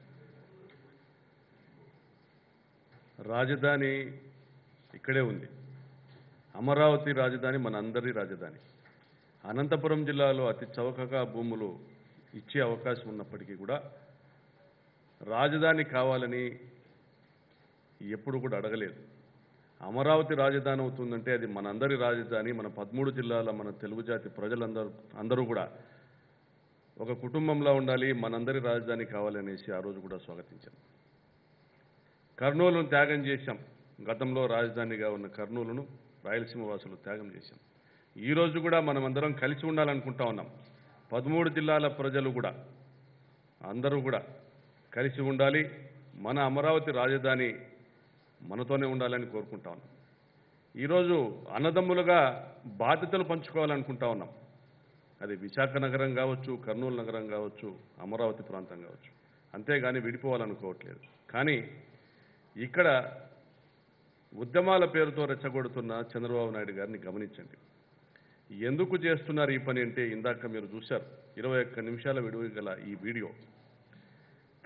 రాజధాని ఇక్కడే ఉంది అమరావతి రాజధాని మన అందరి రాజధాని అనంతపురం జిల్లాలో అతి చౌకగా భూములు ఇచ్చే అవకాశం ఉన్నప్పటికీ కూడా రాజధాని కావాలని ఎప్పుడు కూడా అడగలేదు అమరావతి రాజధాని అవుతుందంటే అది మనందరి రాజధాని మన పదమూడు జిల్లాల మన తెలుగు జాతి ప్రజలందరూ అందరూ కూడా ఒక కుటుంబంలో ఉండాలి మనందరి రాజధాని కావాలనేసి ఆ రోజు కూడా స్వాగతించాం కర్నూలును త్యాగం చేశాం గతంలో రాజధానిగా ఉన్న కర్నూలును రాయలసీమ వాసులు త్యాగం చేశాం ఈ రోజు కూడా మనం అందరం కలిసి ఉండాలనుకుంటా ఉన్నాం పదమూడు జిల్లాల ప్రజలు కూడా అందరూ కూడా కలిసి ఉండాలి మన అమరావతి రాజధాని మనతోనే ఉండాలని కోరుకుంటా ఉన్నాం ఈరోజు అన్నదమ్ములుగా బాధ్యతలు పంచుకోవాలనుకుంటా ఉన్నాం అది విశాఖ నగరం కావచ్చు కర్నూలు నగరం కావచ్చు అమరావతి ప్రాంతం కావచ్చు అంతేగాని విడిపోవాలనుకోవట్లేదు కానీ ఇక్కడ ఉద్యమాల పేరుతో రెచ్చగొడుతున్న చంద్రబాబు నాయుడు గారిని గమనించండి ఎందుకు చేస్తున్నారు ఈ పని అంటే ఇందాక మీరు చూశారు ఇరవై ఒక్క నిమిషాల విడువ గల ఈ వీడియో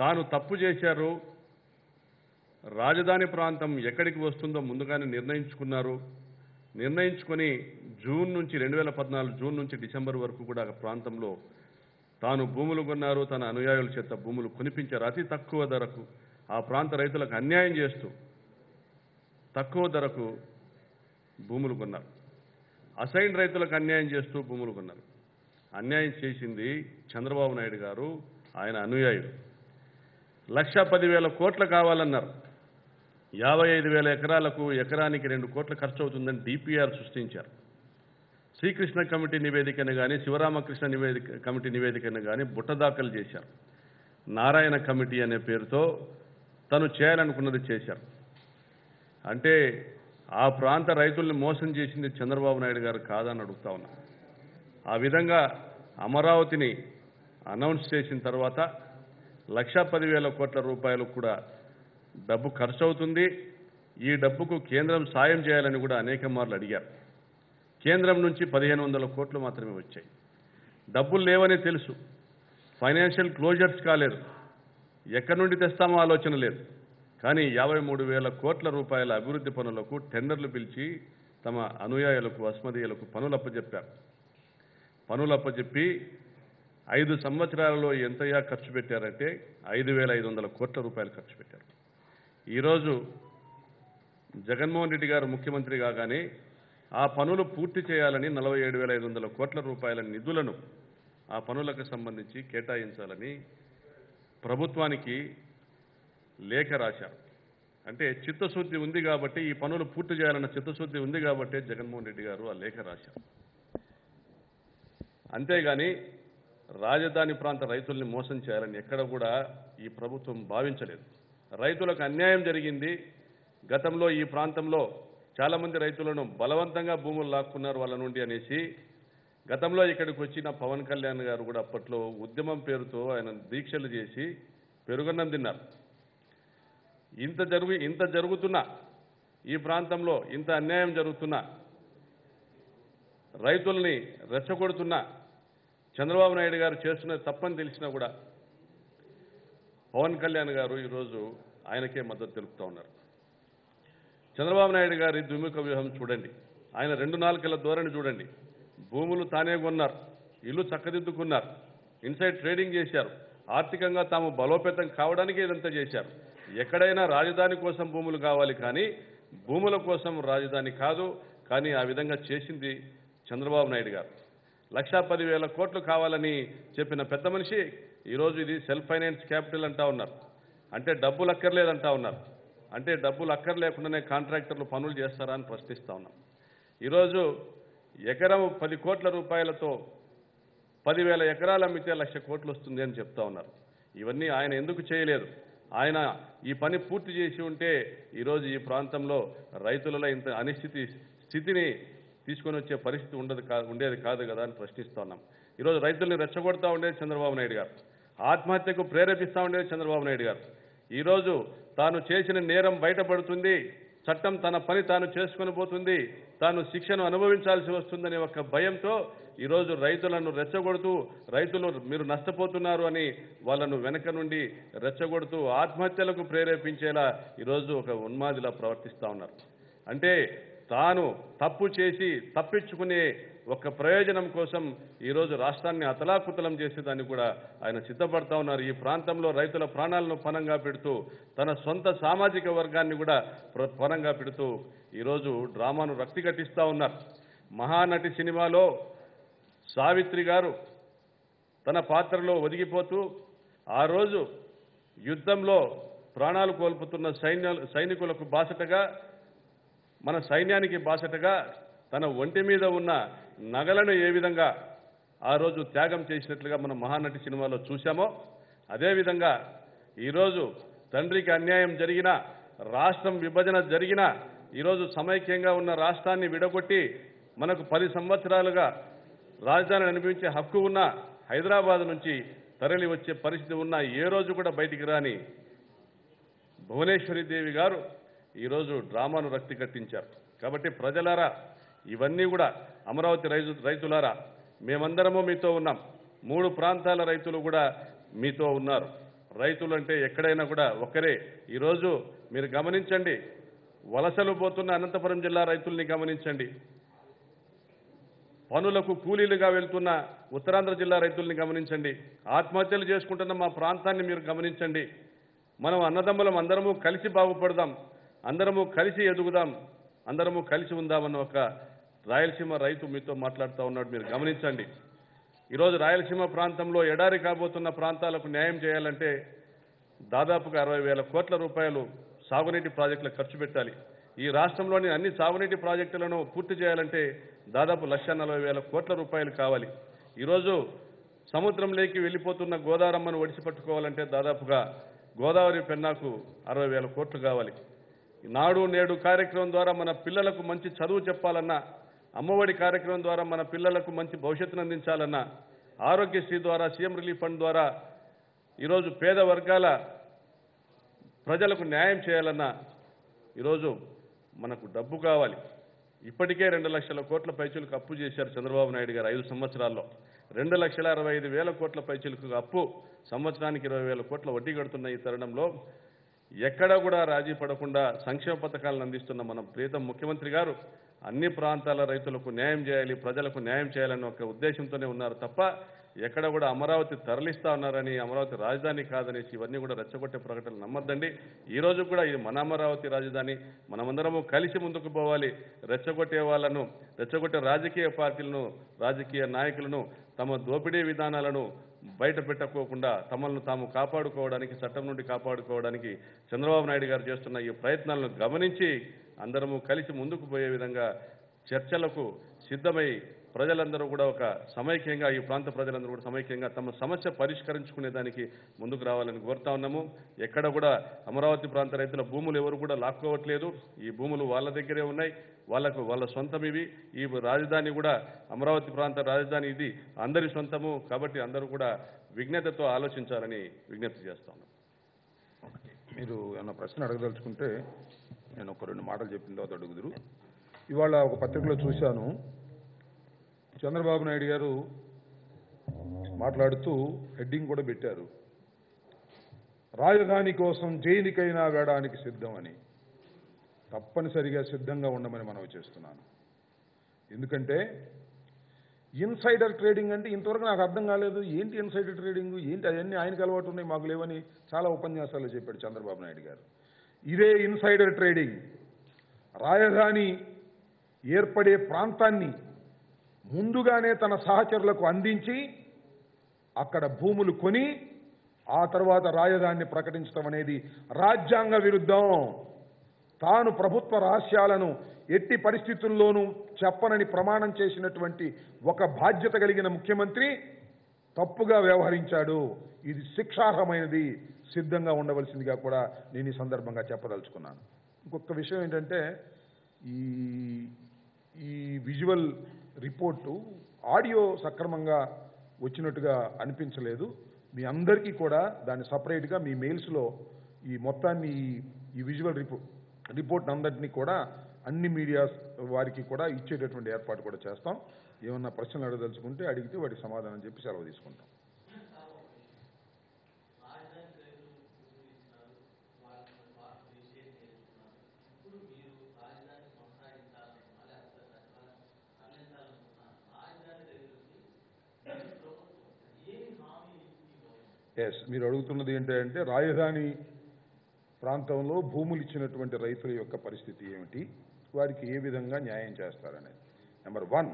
తాను తప్పు చేశారు రాజధాని ప్రాంతం ఎక్కడికి వస్తుందో ముందుగానే నిర్ణయించుకున్నారు నిర్ణయించుకొని జూన్ నుంచి రెండు వేల పద్నాలుగు జూన్ నుంచి డిసెంబర్ వరకు కూడా ఆ ప్రాంతంలో తాను భూములు కొన్నారు తన అనుయాయుల చేత భూములు కొనిపించారు అతి తక్కువ ధరకు ఆ ప్రాంత రైతులకు అన్యాయం చేస్తూ తక్కువ ధరకు భూములు కొన్నారు అసైన్ రైతులకు అన్యాయం చేస్తూ భూములు కొన్నారు అన్యాయం చేసింది చంద్రబాబు నాయుడు గారు ఆయన అనుయాయుడు లక్ష పదివేల కోట్లు కావాలన్నారు యాభై ఐదు వేల ఎకరాలకు ఎకరానికి రెండు కోట్ల ఖర్చు అవుతుందని డిపిఆర్ సృష్టించారు శ్రీకృష్ణ కమిటీ నివేదికను కానీ శివరామకృష్ణ నివేదిక కమిటీ నివేదికను కానీ బుట్టదాఖలు చేశారు నారాయణ కమిటీ అనే పేరుతో తను చేయాలనుకున్నది చేశారు అంటే ఆ ప్రాంత రైతుల్ని మోసం చేసింది చంద్రబాబు నాయుడు గారు కాదని అడుగుతా ఉన్నా ఆ విధంగా అమరావతిని అనౌన్స్ చేసిన తర్వాత లక్ష పదివేల కోట్ల రూపాయలు కూడా డబ్బు ఖర్చు అవుతుంది ఈ డబ్బుకు కేంద్రం సాయం చేయాలని కూడా అనేక మార్లు అడిగారు కేంద్రం నుంచి పదిహేను వందల కోట్లు మాత్రమే వచ్చాయి డబ్బులు లేవని తెలుసు ఫైనాన్షియల్ క్లోజర్స్ కాలేదు ఎక్కడి నుండి తెస్తామో ఆలోచన లేదు కానీ యాభై మూడు వేల కోట్ల రూపాయల అభివృద్ధి పనులకు టెండర్లు పిలిచి తమ అనుయాయులకు అస్మదీయులకు పనులు అప్పచెప్పారు పనులు అప్పచెప్పి ఐదు సంవత్సరాలలో ఎంతయా ఖర్చు పెట్టారంటే ఐదు వేల ఐదు వందల కోట్ల రూపాయలు ఖర్చు పెట్టారు ఈరోజు జగన్మోహన్ రెడ్డి గారు ముఖ్యమంత్రి కాగానే ఆ పనులు పూర్తి చేయాలని నలభై ఏడు వేల ఐదు వందల కోట్ల రూపాయల నిధులను ఆ పనులకు సంబంధించి కేటాయించాలని ప్రభుత్వానికి లేఖ రాశారు అంటే చిత్తశుద్ధి ఉంది కాబట్టి ఈ పనులు పూర్తి చేయాలన్న చిత్తశుద్ధి ఉంది కాబట్టి జగన్మోహన్ రెడ్డి గారు ఆ లేఖ రాశారు అంతేగాని రాజధాని ప్రాంత రైతుల్ని మోసం చేయాలని ఎక్కడ కూడా ఈ ప్రభుత్వం భావించలేదు రైతులకు అన్యాయం జరిగింది గతంలో ఈ ప్రాంతంలో చాలామంది రైతులను బలవంతంగా భూములు లాక్కున్నారు వాళ్ళ నుండి అనేసి గతంలో ఇక్కడికి వచ్చిన పవన్ కళ్యాణ్ గారు కూడా అప్పట్లో ఉద్యమం పేరుతో ఆయన దీక్షలు చేసి పెరుగన్నం తిన్నారు ఇంత జరుగు ఇంత జరుగుతున్నా ఈ ప్రాంతంలో ఇంత అన్యాయం జరుగుతున్నా రైతుల్ని రెచ్చగొడుతున్నా చంద్రబాబు నాయుడు గారు చేస్తున్నది తప్పని తెలిసినా కూడా పవన్ కళ్యాణ్ గారు ఈరోజు ఆయనకే మద్దతు తెలుపుతా ఉన్నారు చంద్రబాబు నాయుడు గారి ద్విముఖ వ్యూహం చూడండి ఆయన రెండు నాలుకల ధోరణి చూడండి భూములు తానే కొన్నారు ఇల్లు చక్కదిద్దుకున్నారు ఇన్సైడ్ ట్రేడింగ్ చేశారు ఆర్థికంగా తాము బలోపేతం కావడానికి ఇదంతా చేశారు ఎక్కడైనా రాజధాని కోసం భూములు కావాలి కానీ భూముల కోసం రాజధాని కాదు కానీ ఆ విధంగా చేసింది చంద్రబాబు నాయుడు గారు లక్షా పదివేల కోట్లు కావాలని చెప్పిన పెద్ద మనిషి ఈరోజు ఇది సెల్ఫ్ ఫైనాన్స్ క్యాపిటల్ అంటా ఉన్నారు అంటే డబ్బులు అక్కర్లేదంటా ఉన్నారు అంటే డబ్బులు అక్కర్లేకుండానే కాంట్రాక్టర్లు పనులు చేస్తారా అని ప్రశ్నిస్తా ఉన్నాం ఈరోజు ఎకరం పది కోట్ల రూపాయలతో పదివేల ఎకరాలు అమ్మితే లక్ష కోట్లు వస్తుంది అని చెప్తా ఉన్నారు ఇవన్నీ ఆయన ఎందుకు చేయలేదు ఆయన ఈ పని పూర్తి చేసి ఉంటే ఈరోజు ఈ ప్రాంతంలో రైతులలో ఇంత అనిశ్చితి స్థితిని తీసుకొని వచ్చే పరిస్థితి ఉండదు కా ఉండేది కాదు కదా అని ప్రశ్నిస్తా ఉన్నాం ఈరోజు రైతుల్ని రెచ్చగొడతా ఉండేది చంద్రబాబు నాయుడు గారు ఆత్మహత్యకు ప్రేరేపిస్తా ఉండేది చంద్రబాబు నాయుడు గారు ఈరోజు తాను చేసిన నేరం బయటపడుతుంది చట్టం తన పని తాను చేసుకొని పోతుంది తాను శిక్షను అనుభవించాల్సి వస్తుందనే ఒక భయంతో ఈరోజు రైతులను రెచ్చగొడుతూ రైతులు మీరు నష్టపోతున్నారు అని వాళ్ళను వెనక నుండి రెచ్చగొడుతూ ఆత్మహత్యలకు ప్రేరేపించేలా ఈరోజు ఒక ఉన్మాదిలా ప్రవర్తిస్తా ఉన్నారు అంటే తాను తప్పు చేసి తప్పించుకునే ఒక ప్రయోజనం కోసం ఈరోజు రాష్ట్రాన్ని అతలాకుతలం చేసేదాన్ని కూడా ఆయన సిద్ధపడతా ఉన్నారు ఈ ప్రాంతంలో రైతుల ప్రాణాలను పణంగా పెడుతూ తన సొంత సామాజిక వర్గాన్ని కూడా ప్ర- పణంగా పెడుతూ ఈరోజు డ్రామాను రక్తి కట్టిస్తా ఉన్నారు మహానటి సినిమాలో సావిత్రి గారు తన పాత్రలో ఒదిగిపోతూ ఆ రోజు యుద్ధంలో ప్రాణాలు కోల్పోతున్న సైన్య సైనికులకు బాసటగా మన సైన్యానికి బాసటగా తన ఒంటి మీద ఉన్న నగలను ఏ విధంగా ఆ రోజు త్యాగం చేసినట్లుగా మనం మహానటి సినిమాలో చూశామో అదేవిధంగా ఈరోజు తండ్రికి అన్యాయం జరిగినా రాష్ట్రం విభజన జరిగినా ఈరోజు సమైక్యంగా ఉన్న రాష్ట్రాన్ని విడగొట్టి మనకు పది సంవత్సరాలుగా రాజధానిని అనిపించే హక్కు ఉన్న హైదరాబాద్ నుంచి తరలి వచ్చే పరిస్థితి ఉన్న ఏ రోజు కూడా బయటికి రాని భువనేశ్వరి దేవి గారు ఈరోజు డ్రామాను రక్తి కట్టించారు కాబట్టి ప్రజలారా ఇవన్నీ కూడా అమరావతి రైతు రైతులారా మేమందరము మీతో ఉన్నాం మూడు ప్రాంతాల రైతులు కూడా మీతో ఉన్నారు రైతులు అంటే ఎక్కడైనా కూడా ఒక్కరే ఈరోజు మీరు గమనించండి వలసలు పోతున్న అనంతపురం జిల్లా రైతుల్ని గమనించండి పనులకు కూలీలుగా వెళ్తున్న ఉత్తరాంధ్ర జిల్లా రైతుల్ని గమనించండి ఆత్మహత్యలు చేసుకుంటున్న మా ప్రాంతాన్ని మీరు గమనించండి మనం అన్నదమ్ములం అందరము కలిసి బాగుపడదాం అందరము కలిసి ఎదుగుదాం అందరము కలిసి ఉందామన్న ఒక రాయలసీమ రైతు మీతో మాట్లాడుతూ ఉన్నాడు మీరు గమనించండి ఈరోజు రాయలసీమ ప్రాంతంలో ఎడారి కాబోతున్న ప్రాంతాలకు న్యాయం చేయాలంటే దాదాపుగా అరవై వేల కోట్ల రూపాయలు సాగునీటి ప్రాజెక్టులకు ఖర్చు పెట్టాలి ఈ రాష్ట్రంలోని అన్ని సాగునీటి ప్రాజెక్టులను పూర్తి చేయాలంటే దాదాపు లక్ష నలభై వేల కోట్ల రూపాయలు కావాలి ఈరోజు సముద్రంలోకి వెళ్ళిపోతున్న గోదావరమ్మను ఒడిసిపట్టుకోవాలంటే దాదాపుగా గోదావరి పెన్నాకు అరవై వేల కోట్లు కావాలి నాడు నేడు కార్యక్రమం ద్వారా మన పిల్లలకు మంచి చదువు చెప్పాలన్నా అమ్మఒడి కార్యక్రమం ద్వారా మన పిల్లలకు మంచి భవిష్యత్తును అందించాలన్నా ఆరోగ్యశ్రీ ద్వారా సీఎం రిలీఫ్ ఫండ్ ద్వారా ఈరోజు పేద వర్గాల ప్రజలకు న్యాయం చేయాలన్నా ఈరోజు మనకు డబ్బు కావాలి ఇప్పటికే రెండు లక్షల కోట్ల పైచులకు అప్పు చేశారు చంద్రబాబు నాయుడు గారు ఐదు సంవత్సరాల్లో రెండు లక్షల అరవై ఐదు వేల కోట్ల పైచులకు అప్పు సంవత్సరానికి ఇరవై వేల కోట్ల వడ్డీ కడుతున్న ఈ తరుణంలో ఎక్కడా కూడా రాజీ పడకుండా సంక్షేమ పథకాలను అందిస్తున్న మన ప్రీతం ముఖ్యమంత్రి గారు అన్ని ప్రాంతాల రైతులకు న్యాయం చేయాలి ప్రజలకు న్యాయం చేయాలన్న ఒక ఉద్దేశంతోనే ఉన్నారు తప్ప ఎక్కడ కూడా అమరావతి తరలిస్తా ఉన్నారని అమరావతి రాజధాని కాదనేసి ఇవన్నీ కూడా రెచ్చగొట్టే ప్రకటనలు నమ్మద్దండి ఈ రోజు కూడా ఇది మన అమరావతి రాజధాని మనమందరము కలిసి ముందుకు పోవాలి రెచ్చగొట్టే వాళ్ళను రెచ్చగొట్టే రాజకీయ పార్టీలను రాజకీయ నాయకులను తమ దోపిడీ విధానాలను బయట పెట్టకోకుండా తమను తాము కాపాడుకోవడానికి చట్టం నుండి కాపాడుకోవడానికి చంద్రబాబు నాయుడు గారు చేస్తున్న ఈ ప్రయత్నాలను గమనించి అందరము కలిసి ముందుకు పోయే విధంగా చర్చలకు సిద్ధమై ప్రజలందరూ కూడా ఒక సమైక్యంగా ఈ ప్రాంత ప్రజలందరూ కూడా సమైక్యంగా తమ సమస్య పరిష్కరించుకునే దానికి ముందుకు రావాలని కోరుతా ఉన్నాము ఎక్కడ కూడా అమరావతి ప్రాంత రైతుల భూములు ఎవరు కూడా లాక్కోవట్లేదు ఈ భూములు వాళ్ళ దగ్గరే ఉన్నాయి వాళ్ళకు వాళ్ళ సొంతం ఇవి ఈ రాజధాని కూడా అమరావతి ప్రాంత రాజధాని ఇది అందరి సొంతము కాబట్టి అందరూ కూడా విజ్ఞతతో ఆలోచించాలని విజ్ఞప్తి చేస్తా ఉన్నాం మీరు ఏమన్నా ప్రశ్న అడగదలుచుకుంటే నేను ఒక రెండు మాటలు చెప్పిన తర్వాత అడుగుదురు ఇవాళ ఒక పత్రికలో చూశాను చంద్రబాబు నాయుడు గారు మాట్లాడుతూ హెడ్డింగ్ కూడా పెట్టారు రాజధాని కోసం జైలుకైనా వేయడానికి సిద్ధం అని తప్పనిసరిగా సిద్ధంగా ఉండమని మనవి చేస్తున్నాను ఎందుకంటే ఇన్సైడర్ ట్రేడింగ్ అంటే ఇంతవరకు నాకు అర్థం కాలేదు ఏంటి ఇన్సైడర్ ట్రేడింగ్ ఏంటి అవన్నీ ఆయనకు అలవాటు ఉన్నాయి మాకు లేవని చాలా ఉపన్యాసాలు చెప్పాడు చంద్రబాబు నాయుడు గారు ఇదే ఇన్సైడర్ ట్రేడింగ్ రాజధాని ఏర్పడే ప్రాంతాన్ని ముందుగానే తన సహచరులకు అందించి అక్కడ భూములు కొని ఆ తర్వాత రాజధానిని ప్రకటించడం అనేది రాజ్యాంగ విరుద్ధం తాను ప్రభుత్వ రహస్యాలను ఎట్టి పరిస్థితుల్లోనూ చెప్పనని ప్రమాణం చేసినటువంటి ఒక బాధ్యత కలిగిన ముఖ్యమంత్రి తప్పుగా వ్యవహరించాడు ఇది శిక్షార్హమైనది సిద్ధంగా ఉండవలసిందిగా కూడా నేను ఈ సందర్భంగా చెప్పదలుచుకున్నాను ఇంకొక విషయం ఏంటంటే ఈ ఈ విజువల్ రిపోర్టు ఆడియో సక్రమంగా వచ్చినట్టుగా అనిపించలేదు మీ అందరికీ కూడా దాన్ని సపరేట్గా మీ మెయిల్స్లో ఈ మొత్తాన్ని ఈ- ఈ విజువల్ రిపోర్ట్ రిపోర్ట్ అందరినీ కూడా అన్ని మీడియా వారికి కూడా ఇచ్చేటటువంటి ఏర్పాటు కూడా చేస్తాం ఏమన్నా ప్రశ్నలు అడగదలుచుకుంటే అడిగితే వాటికి సమాధానం చెప్పి సెలవు తీసుకుంటాం ఎస్ మీరు అడుగుతున్నది ఏంటంటే రాజధాని ప్రాంతంలో భూములు ఇచ్చినటువంటి రైతుల యొక్క పరిస్థితి ఏమిటి వారికి ఏ విధంగా న్యాయం చేస్తారనేది నెంబర్ వన్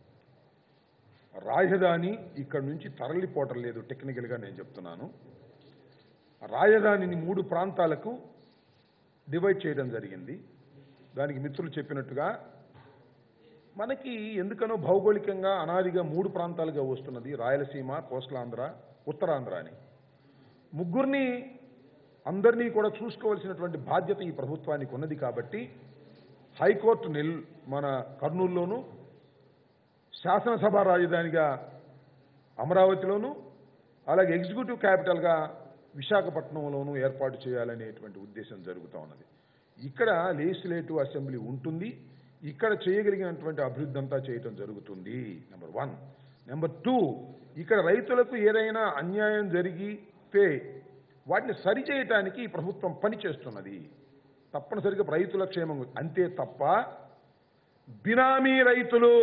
రాజధాని ఇక్కడ నుంచి తరలిపోవటం లేదు టెక్నికల్గా నేను చెప్తున్నాను రాజధానిని మూడు ప్రాంతాలకు డివైడ్ చేయడం జరిగింది దానికి మిత్రులు చెప్పినట్టుగా మనకి ఎందుకనో భౌగోళికంగా అనాదిగా మూడు ప్రాంతాలుగా వస్తున్నది రాయలసీమ కోస్టలాంధ్ర ఉత్తరాంధ్ర అని ముగ్గురిని అందరినీ కూడా చూసుకోవాల్సినటువంటి బాధ్యత ఈ ప్రభుత్వానికి ఉన్నది కాబట్టి హైకోర్టు నెల్ మన కర్నూలులోను శాసనసభ రాజధానిగా అమరావతిలోను అలాగే ఎగ్జిక్యూటివ్ క్యాపిటల్గా విశాఖపట్నంలోనూ ఏర్పాటు చేయాలనేటువంటి ఉద్దేశం జరుగుతూ ఉన్నది ఇక్కడ లెజిస్లేటివ్ అసెంబ్లీ ఉంటుంది ఇక్కడ చేయగలిగినటువంటి అభివృద్ధి అంతా చేయటం జరుగుతుంది నెంబర్ వన్ నెంబర్ టూ ఇక్కడ రైతులకు ఏదైనా అన్యాయం జరిగితే వాటిని సరిచేయటానికి ఈ ప్రభుత్వం పనిచేస్తున్నది తప్పనిసరిగా రైతుల క్షేమం గురించి. అంతే తప్ప బినామీ రైతులు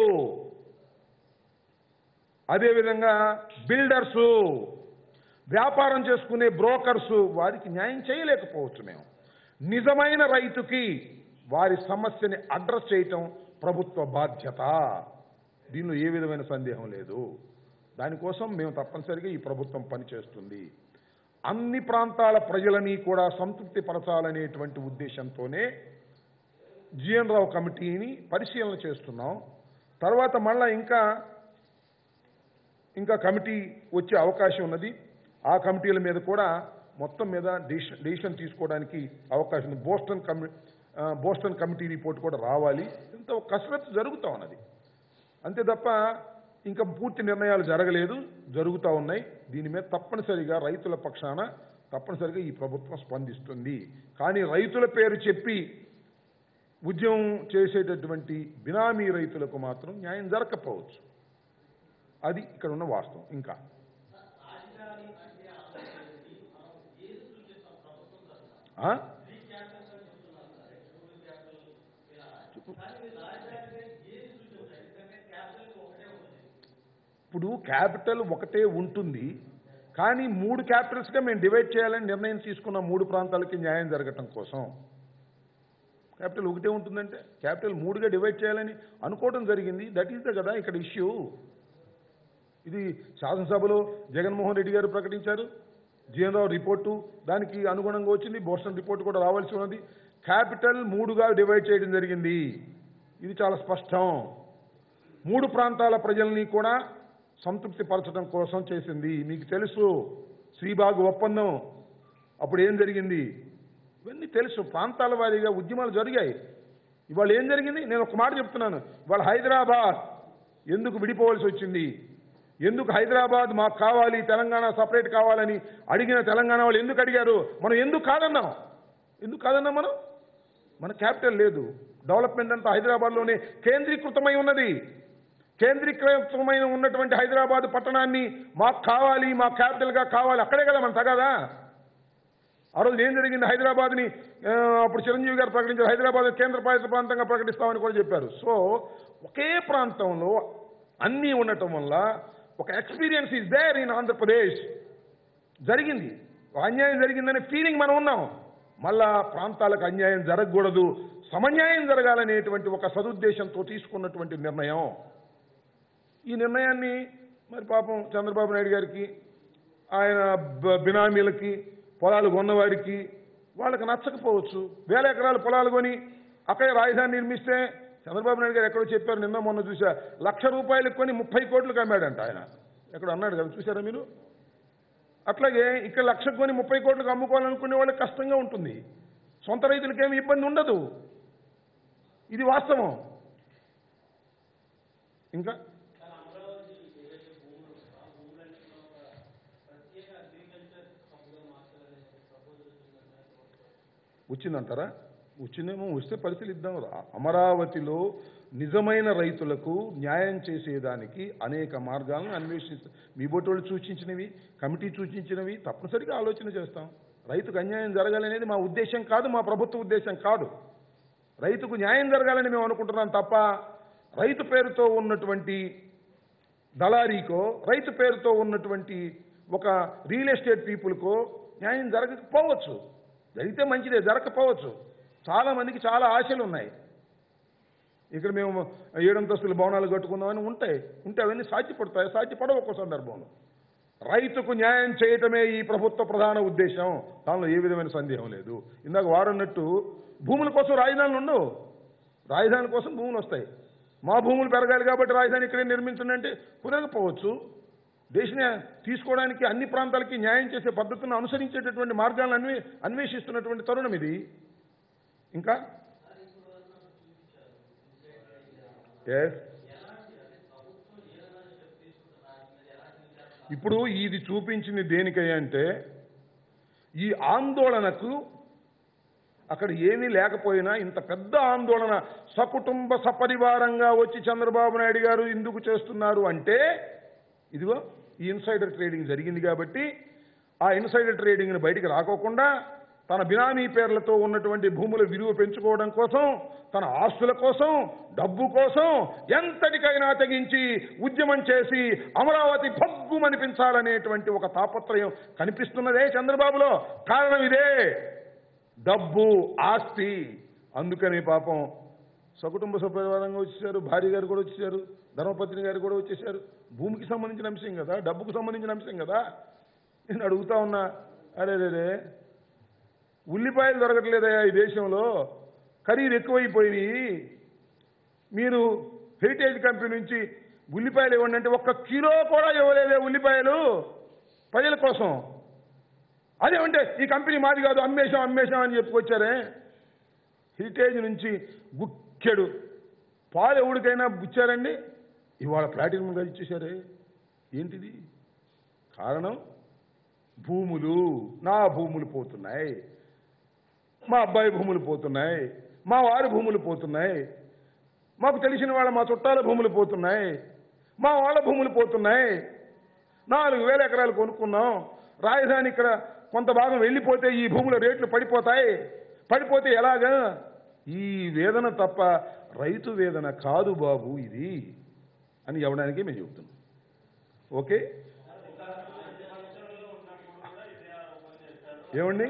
అదేవిధంగా బిల్డర్సు వ్యాపారం చేసుకునే బ్రోకర్సు వారికి న్యాయం చేయలేకపోవచ్చు మేము నిజమైన రైతుకి వారి సమస్యని అడ్రస్ చేయటం ప్రభుత్వ బాధ్యత దీనిలో ఏ విధమైన సందేహం లేదు దానికోసం మేము తప్పనిసరిగా ఈ ప్రభుత్వం పనిచేస్తుంది అన్ని ప్రాంతాల ప్రజలని కూడా సంతృప్తి పరచాలనేటువంటి ఉద్దేశంతోనే జిఎన్ రావు కమిటీని పరిశీలన చేస్తున్నాం తర్వాత మళ్ళా ఇంకా ఇంకా కమిటీ వచ్చే అవకాశం ఉన్నది ఆ కమిటీల మీద కూడా మొత్తం మీద డిసిషన్ డిసిషన్ తీసుకోవడానికి అవకాశం ఉంది బోస్టన్ కమి ఆ, బోస్టన్ కమిటీ రిపోర్ట్ కూడా రావాలి ఇంత ఒక కసరత్తు జరుగుతూ ఉన్నది అంతే తప్ప ఇంకా పూర్తి నిర్ణయాలు జరగలేదు జరుగుతూ ఉన్నాయి దీని మీద తప్పనిసరిగా రైతుల పక్షాన తప్పనిసరిగా ఈ ప్రభుత్వం స్పందిస్తుంది కానీ రైతుల పేరు చెప్పి ఉద్యమం చేసేటటువంటి బినామీ రైతులకు మాత్రం న్యాయం జరగకపోవచ్చు అది ఇక్కడ ఉన్న వాస్తవం ఇంకా ఆ? ఇప్పుడు క్యాపిటల్ ఒకటే ఉంటుంది కానీ మూడు క్యాపిటల్స్గా మేము డివైడ్ చేయాలని నిర్ణయం తీసుకున్న మూడు ప్రాంతాలకి న్యాయం జరగటం కోసం క్యాపిటల్ ఒకటే ఉంటుందంటే క్యాపిటల్ మూడుగా డివైడ్ చేయాలని అనుకోవడం జరిగింది దట్ ఈస్ ద కదా ఇక్కడ ఇష్యూ ఇది శాసనసభలో జగన్మోహన్ రెడ్డి గారు ప్రకటించారు జీఎన్ రావు రిపోర్టు దానికి అనుగుణంగా వచ్చింది బోస్టన్ రిపోర్ట్ కూడా రావాల్సి ఉన్నది క్యాపిటల్ మూడుగా డివైడ్ చేయడం జరిగింది ఇది చాలా స్పష్టం మూడు ప్రాంతాల ప్రజల్ని కూడా సంతృప్తి పరచడం కోసం చేసింది మీకు తెలుసు శ్రీబాగ్ ఒప్పందం అప్పుడు ఏం జరిగింది ఇవన్నీ తెలుసు ప్రాంతాల వారీగా ఉద్యమాలు జరిగాయి ఇవాళ ఏం జరిగింది నేను ఒక మాట చెప్తున్నాను ఇవాళ హైదరాబాద్ ఎందుకు విడిపోవాల్సి వచ్చింది ఎందుకు హైదరాబాద్ మాకు కావాలి తెలంగాణ సపరేట్ కావాలని అడిగిన తెలంగాణ వాళ్ళు ఎందుకు అడిగారు మనం ఎందుకు కాదన్నాం ఎందుకు కాదన్నాం మనం మన క్యాపిటల్ లేదు డెవలప్మెంట్ అంతా హైదరాబాద్లోనే కేంద్రీకృతమై ఉన్నది కేంద్రీకృతమైన ఉన్నటువంటి హైదరాబాద్ పట్టణాన్ని మాకు కావాలి మా క్యాపిటల్గా కావాలి అక్కడే కదా మన తగదా ఆ రోజు ఏం జరిగింది హైదరాబాద్ని ఆ, అప్పుడు చిరంజీవి గారు ప్రకటించారు హైదరాబాద్ కేంద్ర పాలిత ప్రాంతంగా ప్రకటిస్తామని కూడా చెప్పారు సో ఒకే ప్రాంతంలో అన్నీ ఉండటం వల్ల ఒక experience is there in Andhra Pradesh జరిగింది ఒక అన్యాయం జరిగిందనే ఫీలింగ్ మనం ఉన్నాం మళ్ళా ప్రాంతాలకు అన్యాయం జరగకూడదు సమన్యాయం జరగాలనేటువంటి ఒక సదుద్దేశంతో తీసుకున్నటువంటి నిర్ణయం ఈ నిర్ణయాన్ని మరి పాపం చంద్రబాబు నాయుడు గారికి ఆయన బ- బినామీలకి పొలాలు కొన్నవారికి వాళ్ళకి నచ్చకపోవచ్చు వేల ఎకరాల పొలాలు కొని అక్కడే రాజధాని నిర్మిస్తే చంద్రబాబు నాయుడు గారు ఎక్కడో చెప్పారు నిన్న మొన్న చూసా లక్ష రూపాయలకు కొని ముప్పై కోట్లకు అమ్మాడంట ఆయన ఎక్కడ అన్నాడు కదా చూసారా మీరు అట్లాగే ఇక్కడ లక్ష కొని ముప్పై కోట్లకు అమ్ముకోవాలనుకునే వాళ్ళకి కష్టంగా ఉంటుంది సొంత రైతులకేమి ఇబ్బంది ఉండదు ఇది వాస్తవం ఇంకా వచ్చిందంటారా వచ్చిందేమో వస్తే పరిశీలిద్దాం రా- అమరావతిలో నిజమైన రైతులకు న్యాయం చేసేదానికి అనేక మార్గాలను అన్వేషిస్తాం మీ బోటోళ్ళు సూచించినవి కమిటీ సూచించినవి తప్పనిసరిగా ఆలోచన చేస్తాం రైతుకు అన్యాయం జరగాలనేది మా ఉద్దేశం కాదు మా ప్రభుత్వ ఉద్దేశం కాదు రైతుకు న్యాయం జరగాలని మేము అనుకుంటున్నాం తప్ప రైతు పేరుతో ఉన్నటువంటి దళారీకో రైతు పేరుతో ఉన్నటువంటి ఒక రియల్ ఎస్టేట్ పీపుల్కో న్యాయం జరగకపోవచ్చు జరిగితే మంచిదే జరగకపోవచ్చు చాలా మందికి చాలా ఆశలు ఉన్నాయి ఇక్కడ మేము ఏడంతస్తుల భవనాలు కట్టుకుందామని ఉంటాయి ఉంటే అవన్నీ సాధ్యపడతాయి సాధ్యపడవు ఒక్కో సందర్భంలో రైతుకు న్యాయం చేయటమే ఈ ప్రభుత్వ ప్రధాన ఉద్దేశం దానిలో ఏ విధమైన సందేహం లేదు ఇందాక వారన్నట్టు భూముల కోసం రాజధానులు ఉండవు రాజధాని కోసం భూములు వస్తాయి మా భూములు పెరగాలి కాబట్టి రాజధాని ఇక్కడే నిర్మించండి అంటే కుదరకపోవచ్చు దేశం తీసుకోవడానికి అన్ని ప్రాంతాలకి న్యాయం చేసే పద్ధతులను అనుసరించేటటువంటి మార్గాలను అన్వే అన్వేషిస్తున్నటువంటి తరుణం ఇది ఇంకా ఎస్ ఇప్పుడు ఇది చూపించింది దేనికై అంటే ఈ ఆందోళనకు అక్కడ ఏమీ లేకపోయినా ఇంత పెద్ద ఆందోళన సకుటుంబ సపరివారంగా వచ్చి చంద్రబాబు నాయుడు గారు ఎందుకు చేస్తున్నారు అంటే ఇదిగో ఈ ఇన్సైడర్ ట్రేడింగ్ జరిగింది కాబట్టి ఆ ఇన్సైడర్ ట్రేడింగ్ని బయటికి రాకోకుండా తన బినామీ పేర్లతో ఉన్నటువంటి భూముల విలువ పెంచుకోవడం కోసం తన ఆస్తుల కోసం డబ్బు కోసం ఎంతటికైనా తెగించి ఉద్యమం చేసి అమరావతి భగ్గుమనిపించాలనేటువంటి ఒక తాపత్రయం కనిపిస్తున్నదే చంద్రబాబులో కారణం ఇదే డబ్బు ఆస్తి అందుకని పాపం సకుటుంబ సపరివారంగా వచ్చేసారు భార్య గారు కూడా వచ్చేసారు ధర్మపత్ని గారు కూడా వచ్చేసారు భూమికి సంబంధించిన అంశం కదా డబ్బుకు సంబంధించిన అంశం కదా నేను అడుగుతా ఉన్నా అరే రే ఉల్లిపాయలు దొరకట్లేదయ్యా ఈ దేశంలో ఖరీదు ఎక్కువైపోయినాయి మీరు హెరిటేజ్ కంపెనీ నుంచి ఉల్లిపాయలు ఇవ్వండి అంటే ఒక్క కిలో కూడా ఇవ్వలేదే ఉల్లిపాయలు ప్రజల కోసం అదేమంటే ఈ కంపెనీ మాది కాదు అమ్మేశాం అమ్మేశాం అని చెప్పుకొచ్చారే హెరిటేజ్ నుంచి గుక్కెడు పాలు ఎవరికైనా ఇచ్చారండి ఇవాళ ప్లాటినంగా ఇచ్చేశారే ఏంటిది కారణం భూములు నా భూములు పోతున్నాయి మా అబ్బాయి భూములు పోతున్నాయి మా వారి భూములు పోతున్నాయి మాకు తెలిసిన వాళ్ళ మా చుట్టాల భూములు పోతున్నాయి మా వాళ్ళ భూములు పోతున్నాయి నాలుగు వేల ఎకరాలు కొనుక్కున్నాం రాజధాని ఇక్కడ కొంత భాగం వెళ్ళిపోతే ఈ భూముల రేట్లు పడిపోతాయి పడిపోతే ఎలాగా ఈ వేదన తప్ప రైతు వేదన కాదు బాబు ఇది అని ఇవ్వడానికి మేము చెబుతున్నాం ఓకే ఏమండి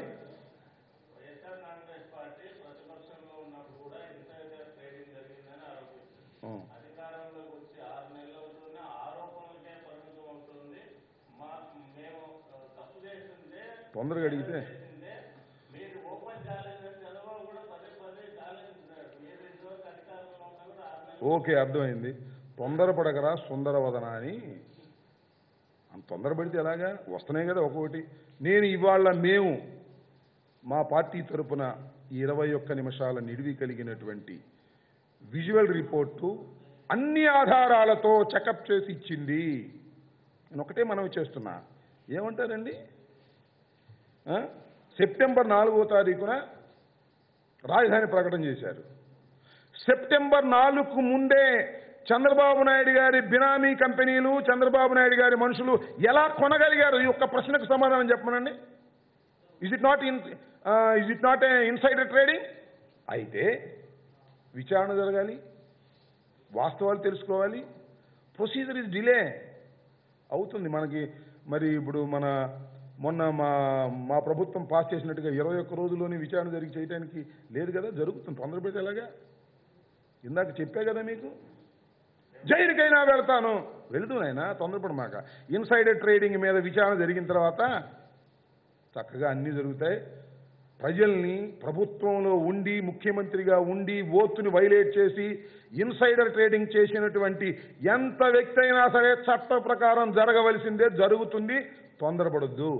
ఆ. అధికారంలోకి వచ్చి ఆరు నెలలు అవుతున్నా ఆరోపణలకే పరిమితం అవుతుంది మా మేము తప్పు చేసిందే తొందరగా అడిగితే చేసిందే మీరు ఓపెన్ ఛాలెంజ్ అని చదవాలి కూడా పదే పదే ఛాలెంజ్ మీరు ఇంతవరకు అధికారంలో ఉన్నా కూడా ఆరు నెలలు ఓకే అర్థమైంది తొందరపడకరా సుందరవదన అని అంత తొందరపడితే ఎలాగా వస్తున్నాయి కదా ఒక్కొక్కటి నేను ఇవాళ మేము మా పార్టీ తరపున ఇరవై ఒక్క నిమిషాల నిడివి కలిగినటువంటి విజువల్ రిపోర్టు అన్ని ఆధారాలతో చెకప్ చేసి ఇచ్చింది నేను ఒకటే మనవి చేస్తున్నా ఏమంటారండి ఆ? సెప్టెంబర్ నాలుగో తారీఖున రాజధాని ప్రకటన చేశారు సెప్టెంబర్ నాలుగుకు ముందే చంద్రబాబు నాయుడు గారి బినామీ కంపెనీలు చంద్రబాబు నాయుడు గారి మనుషులు ఎలా కొనగలిగారు ఈ ఒక్క ప్రశ్నకు సమాధానం చెప్పమనండి is it not in is it not a insider trading అయితే విచారణ జరగాలి వాస్తవాలు తెలుసుకోవాలి ప్రొసీజర్ ఇస్ డిలే అవుతుంది మనకి మరి ఇప్పుడు మన మొన్న మా మా ప్రభుత్వం పాస్ చేసినట్టుగా ఇరవై ఒక్క రోజుల్లోనే విచారణ జరిగి చేయడానికి లేదు కదా జరుగుతుంది తొందరపెట్టి ఎలాగా ఇందాక చెప్పా కదా మీకు జైలుకైనా వెళ్తాను వెళుతూ నాయనా తొందరపడమాక ఇన్సైడర్ ట్రేడింగ్ మీద విచారణ జరిగిన తర్వాత చక్కగా అన్నీ జరుగుతాయి ప్రజల్ని ప్రభుత్వంలో ఉండి ముఖ్యమంత్రిగా ఉండి ఓతుని వైలేట్ చేసి ఇన్సైడర్ ట్రేడింగ్ చేసినటువంటి ఎంత వ్యక్తి అయినా సరే చట్ట ప్రకారం జరగవలసిందే జరుగుతుంది తొందరపడొద్దు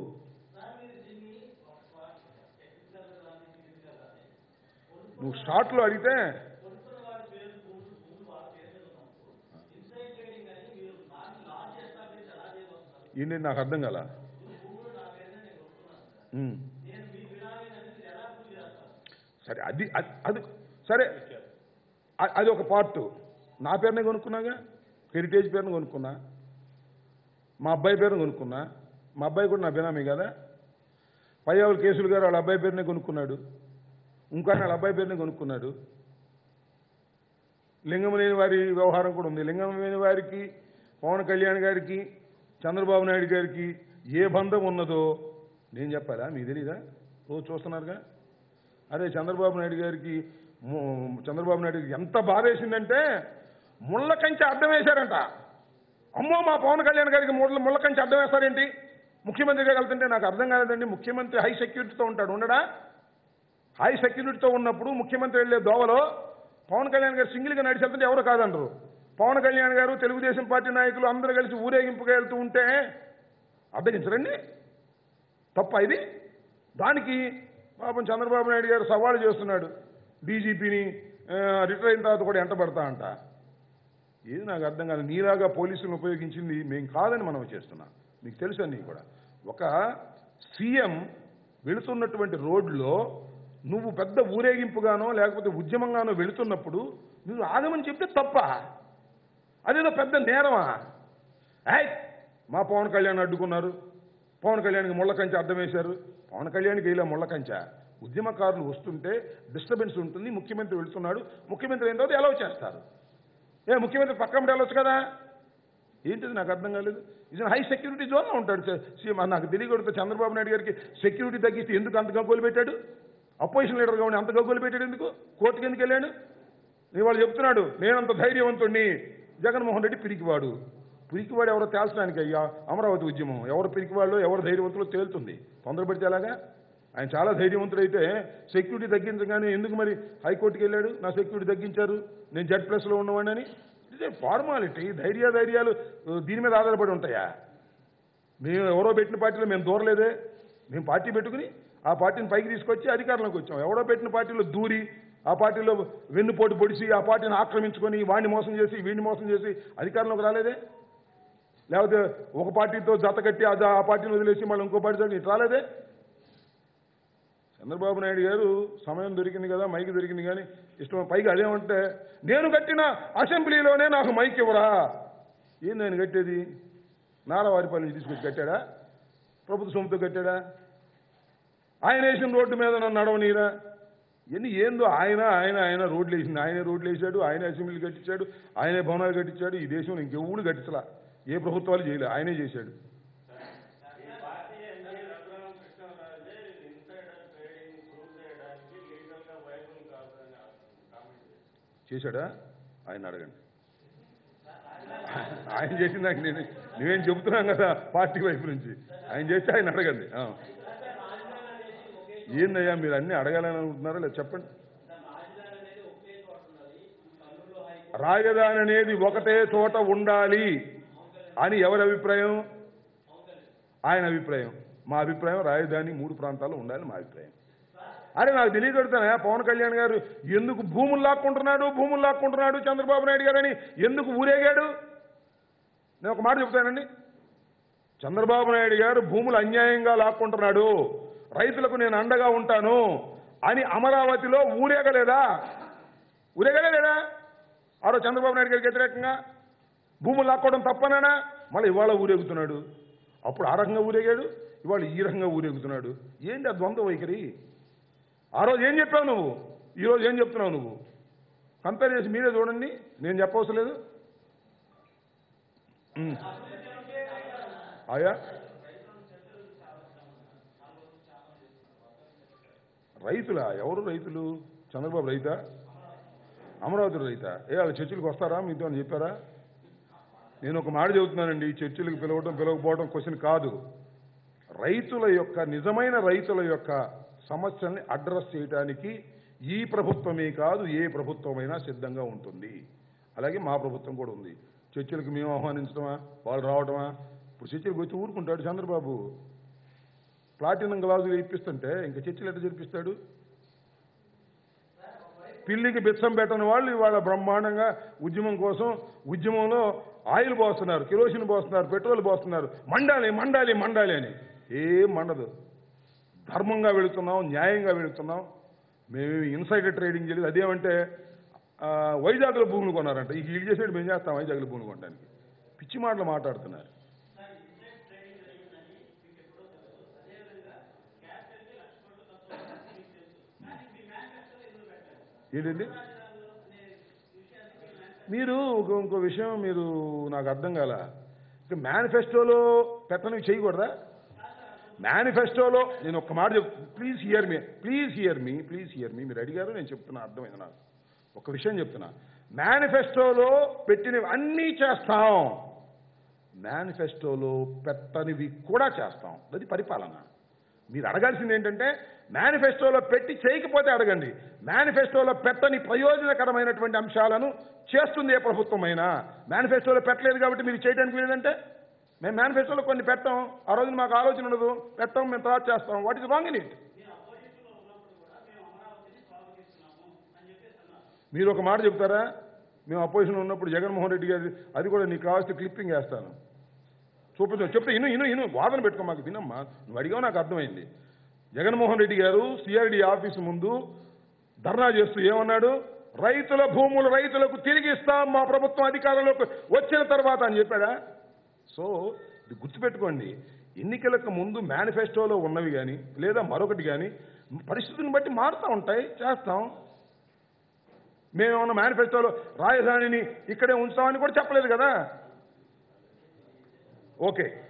నువ్వు స్టార్ట్లో అడిగితే ఏంటి నాకు అర్థం కాల ఉమ్. సరే అది అది- అది సరే అ- అది ఒక పార్ట్ నా పేరునే కొనుక్కున్నాగా హెరిటేజ్ పేరుని కొనుక్కున్నా మా అబ్బాయి పేరుని కొనుక్కున్నా మా అబ్బాయి కూడా నా బినామీ కదా పయ్యావులు కేసులు గారు వాళ్ళ అబ్బాయి పేరునే కొనుక్కున్నాడు ఇంకా వాళ్ళ అబ్బాయి పేరునే కొనుక్కున్నాడు లింగం లేని వారి వ్యవహారం కూడా ఉంది లింగం లేని వారికి పవన్ కళ్యాణ్ గారికి చంద్రబాబు నాయుడు గారికి ఏ బంధం ఉన్నదో నేను చెప్పాలా మీకు తెలీదా రోజు చూస్తున్నారుగా అదే చంద్రబాబు నాయుడు గారికి ము- చంద్రబాబు నాయుడు గారికి ఎంత బాధ వేసిందంటే ముళ్ళ కంచె అడ్డం వేశారంట అమ్మో మా పవన్ కళ్యాణ్ గారికి ముళ్ళ ముళ్ళ కంచె అడ్డం వేస్తారేంటి ముఖ్యమంత్రిగా వెళ్తుంటే నాకు అర్థం కాలేదండి ముఖ్యమంత్రి హై సెక్యూరిటీతో ఉంటాడు ఉండడా హై సెక్యూరిటీతో ఉన్నప్పుడు ముఖ్యమంత్రి వెళ్ళే దోవలో పవన్ కళ్యాణ్ గారు సింగిల్గా నడిచి వెళ్తుంటే ఎవరు కాదంటారు పవన్ కళ్యాణ్ గారు తెలుగుదేశం పార్టీ నాయకులు అందరూ కలిసి ఊరేగింపుగా వెళ్తూ ఉంటే అడ్డగించరండి తప్ప ఇది దానికి పాపం చంద్రబాబు నాయుడు గారు సవాలు చేస్తున్నాడు డీజీపీని రిటైర్ అయిన తర్వాత కూడా ఎంట పడతా అంట ఏది నాకు అర్థం కాదు నీలాగా పోలీసులను ఉపయోగించింది మేము కాదని మనం చేస్తున్నాం మీకు తెలుసు అన్నీ కూడా ఒక సీఎం వెళుతున్నటువంటి రోడ్లో నువ్వు పెద్ద ఊరేగింపుగానో లేకపోతే ఉద్యమంగానో వెళుతున్నప్పుడు నువ్వు ఆగమని చెప్తే తప్ప అదేదో పెద్ద నేరమా ఏయ్ మా పవన్ కళ్యాణ్ అడ్డుకున్నారు పవన్ కళ్యాణ్కి ముళ్ళ కంచె అడ్డం వేశారు పవన్ కళ్యాణ్కి వేయలే ముళ్ళ కంచె ఉద్యమకారులు వస్తుంటే డిస్టర్బెన్స్ ఉంటుంది ముఖ్యమంత్రి వెళుతున్నాడు ముఖ్యమంత్రి అయిన తర్వాత ఎలా చేస్తారు ఏ ముఖ్యమంత్రి పక్కన వెళ్ళొచ్చు కదా ఏంటిది నాకు అర్థం కాలేదు ఇది హై సెక్యూరిటీ జోన్లో ఉంటాడు స- సీఎం నాకు తెలియకూడదు చంద్రబాబు నాయుడు గారికి సెక్యూరిటీ తగ్గిస్తే ఎందుకు అంత గగ్గోలు పెట్టాడు అపోజిషన్ లీడర్గా ఉండి అంత గగ్గోలు పెట్టాడు ఎందుకు కోర్టుకి ఎందుకు వెళ్ళాడు నేను వాళ్ళు చెప్తున్నాడు నేనంత ధైర్యవంతుణ్ణి జగన్మోహన్ రెడ్డి పిరికివాడు పిరికివాడు ఎవరో తేల్చడానికి అయ్యా అమరావతి ఉద్యమం ఎవరు పిరికివాళ్ళు ఎవరు ధైర్యవంతులో తేలుతుంది తొందరపడితే ఎలాగా ఆయన చాలా ధైర్యవంతుడైతే సెక్యూరిటీ తగ్గించగానే ఎందుకు మరి హైకోర్టుకి వెళ్ళాడు నా సెక్యూరిటీ తగ్గించారు నేను జెడ్ ప్లస్లో ఉన్నవాడిని ఇదే ఫార్మాలిటీ ధైర్య ధైర్యాలు ఆ, దీని మీద ఆధారపడి ఉంటాయా మేము ఎవరో పెట్టిన పార్టీలో మేము దూరలేదే మేము పార్టీ పెట్టుకుని ఆ పార్టీని పైకి తీసుకొచ్చి అధికారంలోకి వచ్చాం ఎవడో పెట్టిన పార్టీలో దూరి ఆ పార్టీలో వెన్నుపోటు పొడిచి ఆ పార్టీని ఆక్రమించుకొని వాడిని మోసం చేసి వీడిని మోసం చేసి అధికారంలోకి రాలేదే లేకపోతే ఒక పార్టీతో జత కట్టి అది ఆ పార్టీని వదిలేసి మళ్ళీ ఇంకో పార్టీ ఇటు రాలేదే చంద్రబాబు నాయుడు గారు సమయం దొరికింది కదా మైక్ దొరికింది కానీ ఇష్టం పైగా అదేమంటే నేను కట్టిన అసెంబ్లీలోనే నాకు మైక్ ఇవ్వరా ఏంది ఆయన కట్టేది నారావారిపల్లి నుంచి తీసుకొచ్చి కట్టాడా ప్రభుత్వ సొమ్ముతో కట్టాడా ఆయన వేసిన రోడ్డు మీద నన్ను నడవనీరా ఎన్ని ఏందో ఆయన ఆయన ఆయన రోడ్లు వేసింది ఆయనే రోడ్లు వేసాడు ఆయన అసెంబ్లీ కట్టించాడు ఆయనే భవనాలు కట్టించాడు ఈ దేశంలో ఇంకెవ్వడు కట్టించలా ఏ ప్రభుత్వాలు చేయలే ఆయనే చేశాడు ఈ పార్టీ ఎంపీ రఘురామ కృష్ణరాజే ఇన్సైడర్ ట్రేడింగ్ ప్రూవ్ చేయడానికి లీగల్ గా వైబుల్ కాదని కామెంట్ చేశారు చేశాడా ఆయన అడగండి ఆయన చేసిన దానికి నేను నువ్వేం చెబుతున్నాం కదా పార్టీ వైపు నుంచి ఆయన చేస్తే ఆయన అడగండి ఆ. ఏందయ్యా మీరు అన్ని అడగాలని అనుకుంటున్నారా లేదా చెప్పండి రాజధాని అనేది ఒకటే చోట ఉండాలి అని ఎవరి అభిప్రాయం ఆయన అభిప్రాయం మా అభిప్రాయం రాజధాని మూడు ప్రాంతాల్లో ఉండాలి మా అభిప్రాయం అరే నాకు తెలియగలుగుతానా పవన్ కళ్యాణ్ గారు ఎందుకు భూములు లాక్కుంటున్నాడు భూములు లాక్కుంటున్నాడు చంద్రబాబు నాయుడు గారు అని ఎందుకు ఊరేగాడు నేను ఒక మాట చెప్తానండి చంద్రబాబు నాయుడు గారు భూములు అన్యాయంగా లాక్కుంటున్నాడు రైతులకు నేను అండగా ఉంటాను అని అమరావతిలో ఊరేగలేదా ఊరేగలేదా ఆరో చంద్రబాబు నాయుడు గారికి వ్యతిరేకంగా భూములు లాక్కోవడం తప్పనానా మళ్ళీ ఇవాళ ఊరేగుతున్నాడు అప్పుడు ఆ రకంగా ఊరేగాడు ఇవాళ ఈ రకంగా ఊరేగుతున్నాడు ఏంటి ఆ ద్వంద్వ వైఖరి ఆ రోజు ఏం చెప్పావు నువ్వు ఈ రోజు ఏం చెప్తున్నావు నువ్వు కంపేర్ చేసి మీరే చూడండి నేను చెప్పవసరం లేదు ఉమ్. ఆయా రైతులా ఎవరు రైతులు చంద్రబాబు రైతా అమరావతి రైతా ఏ వాళ్ళు చర్చిలకు వస్తారా మీతో అని చెప్పారా నేను ఒక మాట చెబుతున్నానండి ఈ చర్చిలకు పిలవడం పిలవకపోవడం క్వశ్చన్ కాదు రైతుల యొక్క నిజమైన రైతుల యొక్క సమస్యల్ని అడ్రస్ చేయడానికి ఈ ప్రభుత్వమే కాదు ఏ ప్రభుత్వమైనా సిద్ధంగా ఉంటుంది అలాగే మా ప్రభుత్వం కూడా ఉంది చర్చలకు మేము ఆహ్వానించడమా వాళ్ళు రావడమా ఇప్పుడు చర్చలకు వచ్చి ఊరుకుంటాడు చంద్రబాబు ప్లాటినం గ్లాసులు ఇప్పిస్తుంటే ఇంకా చర్చలు ఎట్లా జరిపిస్తాడు పిల్లికి బిచ్చం పెట్టని వాళ్ళు ఇవాళ బ్రహ్మాండంగా ఉద్యమం కోసం ఉద్యమంలో ఆయిల్ పోస్తున్నారు కిరోసిన్ పోస్తున్నారు పెట్రోల్ పోస్తున్నారు మండాలి మండాలి మండాలి అని ఏం మండదు ధర్మంగా వెళుతున్నాం న్యాయంగా వెళుతున్నాం మేము ఇన్సైడర్ ట్రేడింగ్ చేయలేదు అదేమంటే ఆ, వైజాగ్లో భూములు కొన్నారంట ఈ వీళ్ళు చేసేది మేము చేస్తాం వైజాగ్లో భూములు కొనడానికి పిచ్చి మాటలు మాట్లాడుతున్నారు ఏంటండి మీరు ఒక ఇంకో విషయం మీరు నాకు అర్థం కాల ఇక మేనిఫెస్టోలో పెట్టనివి చేయకూడదా మేనిఫెస్టోలో నేను ఒక్క మాట చెప్ please hear me please hear me please hear me మీరు అడిగారు నేను చెప్తున్నా అర్థమైంది నాకు ఒక విషయం చెప్తున్నా మేనిఫెస్టోలో పెట్టినవి అన్నీ చేస్తాం మేనిఫెస్టోలో పెట్టనివి కూడా చేస్తాం అది పరిపాలన మీరు అడగాల్సింది ఏంటంటే మేనిఫెస్టోలో పెట్టి చేయకపోతే అడగండి మేనిఫెస్టోలో పెట్టని ప్రయోజనకరమైనటువంటి అంశాలను చేస్తుంది ఏ ప్రభుత్వమైనా మేనిఫెస్టోలో పెట్టలేదు కాబట్టి మీరు చేయడానికి లేదంటే మేము మేనిఫెస్టోలో కొన్ని పెట్టాం ఆ రోజున మాకు ఆలోచన ఉండదు పెట్టాం మేము తర్వాత చేస్తాం what is wrong in it మీరు ఒక మాట చెప్తారా మేము అపోజిషన్ ఉన్నప్పుడు జగన్మోహన్ రెడ్డి గారి అది కూడా నీకు కావాల్సిన క్లిప్పింగ్ వేస్తాను చూపిస్తాను చెప్తే ఇను ఇను ఇను వాదన పెట్టుకో మాకు వినమ్మా నువ్వు అడిగావు నాకు అర్థమైంది జగన్మోహన్ రెడ్డి గారు సిఆర్డి ఆఫీస్ ముందు ధర్నా చేస్తూ ఏమన్నాడు రైతుల భూములు రైతులకు తిరిగి ఇస్తాం మా ప్రభుత్వం అధికారంలోకి వచ్చిన తర్వాత అని చెప్పాడా సో ఇది గుర్తుపెట్టుకోండి ఎన్నికలకు ముందు మేనిఫెస్టోలో ఉన్నవి కానీ లేదా మరొకటి కానీ పరిస్థితులను బట్టి మారుతూ ఉంటాయి చేస్తాం మేమేమన్నా మేనిఫెస్టోలో రాజధానిని ఇక్కడే ఉంచుతామని కూడా చెప్పలేదు కదా ఓకే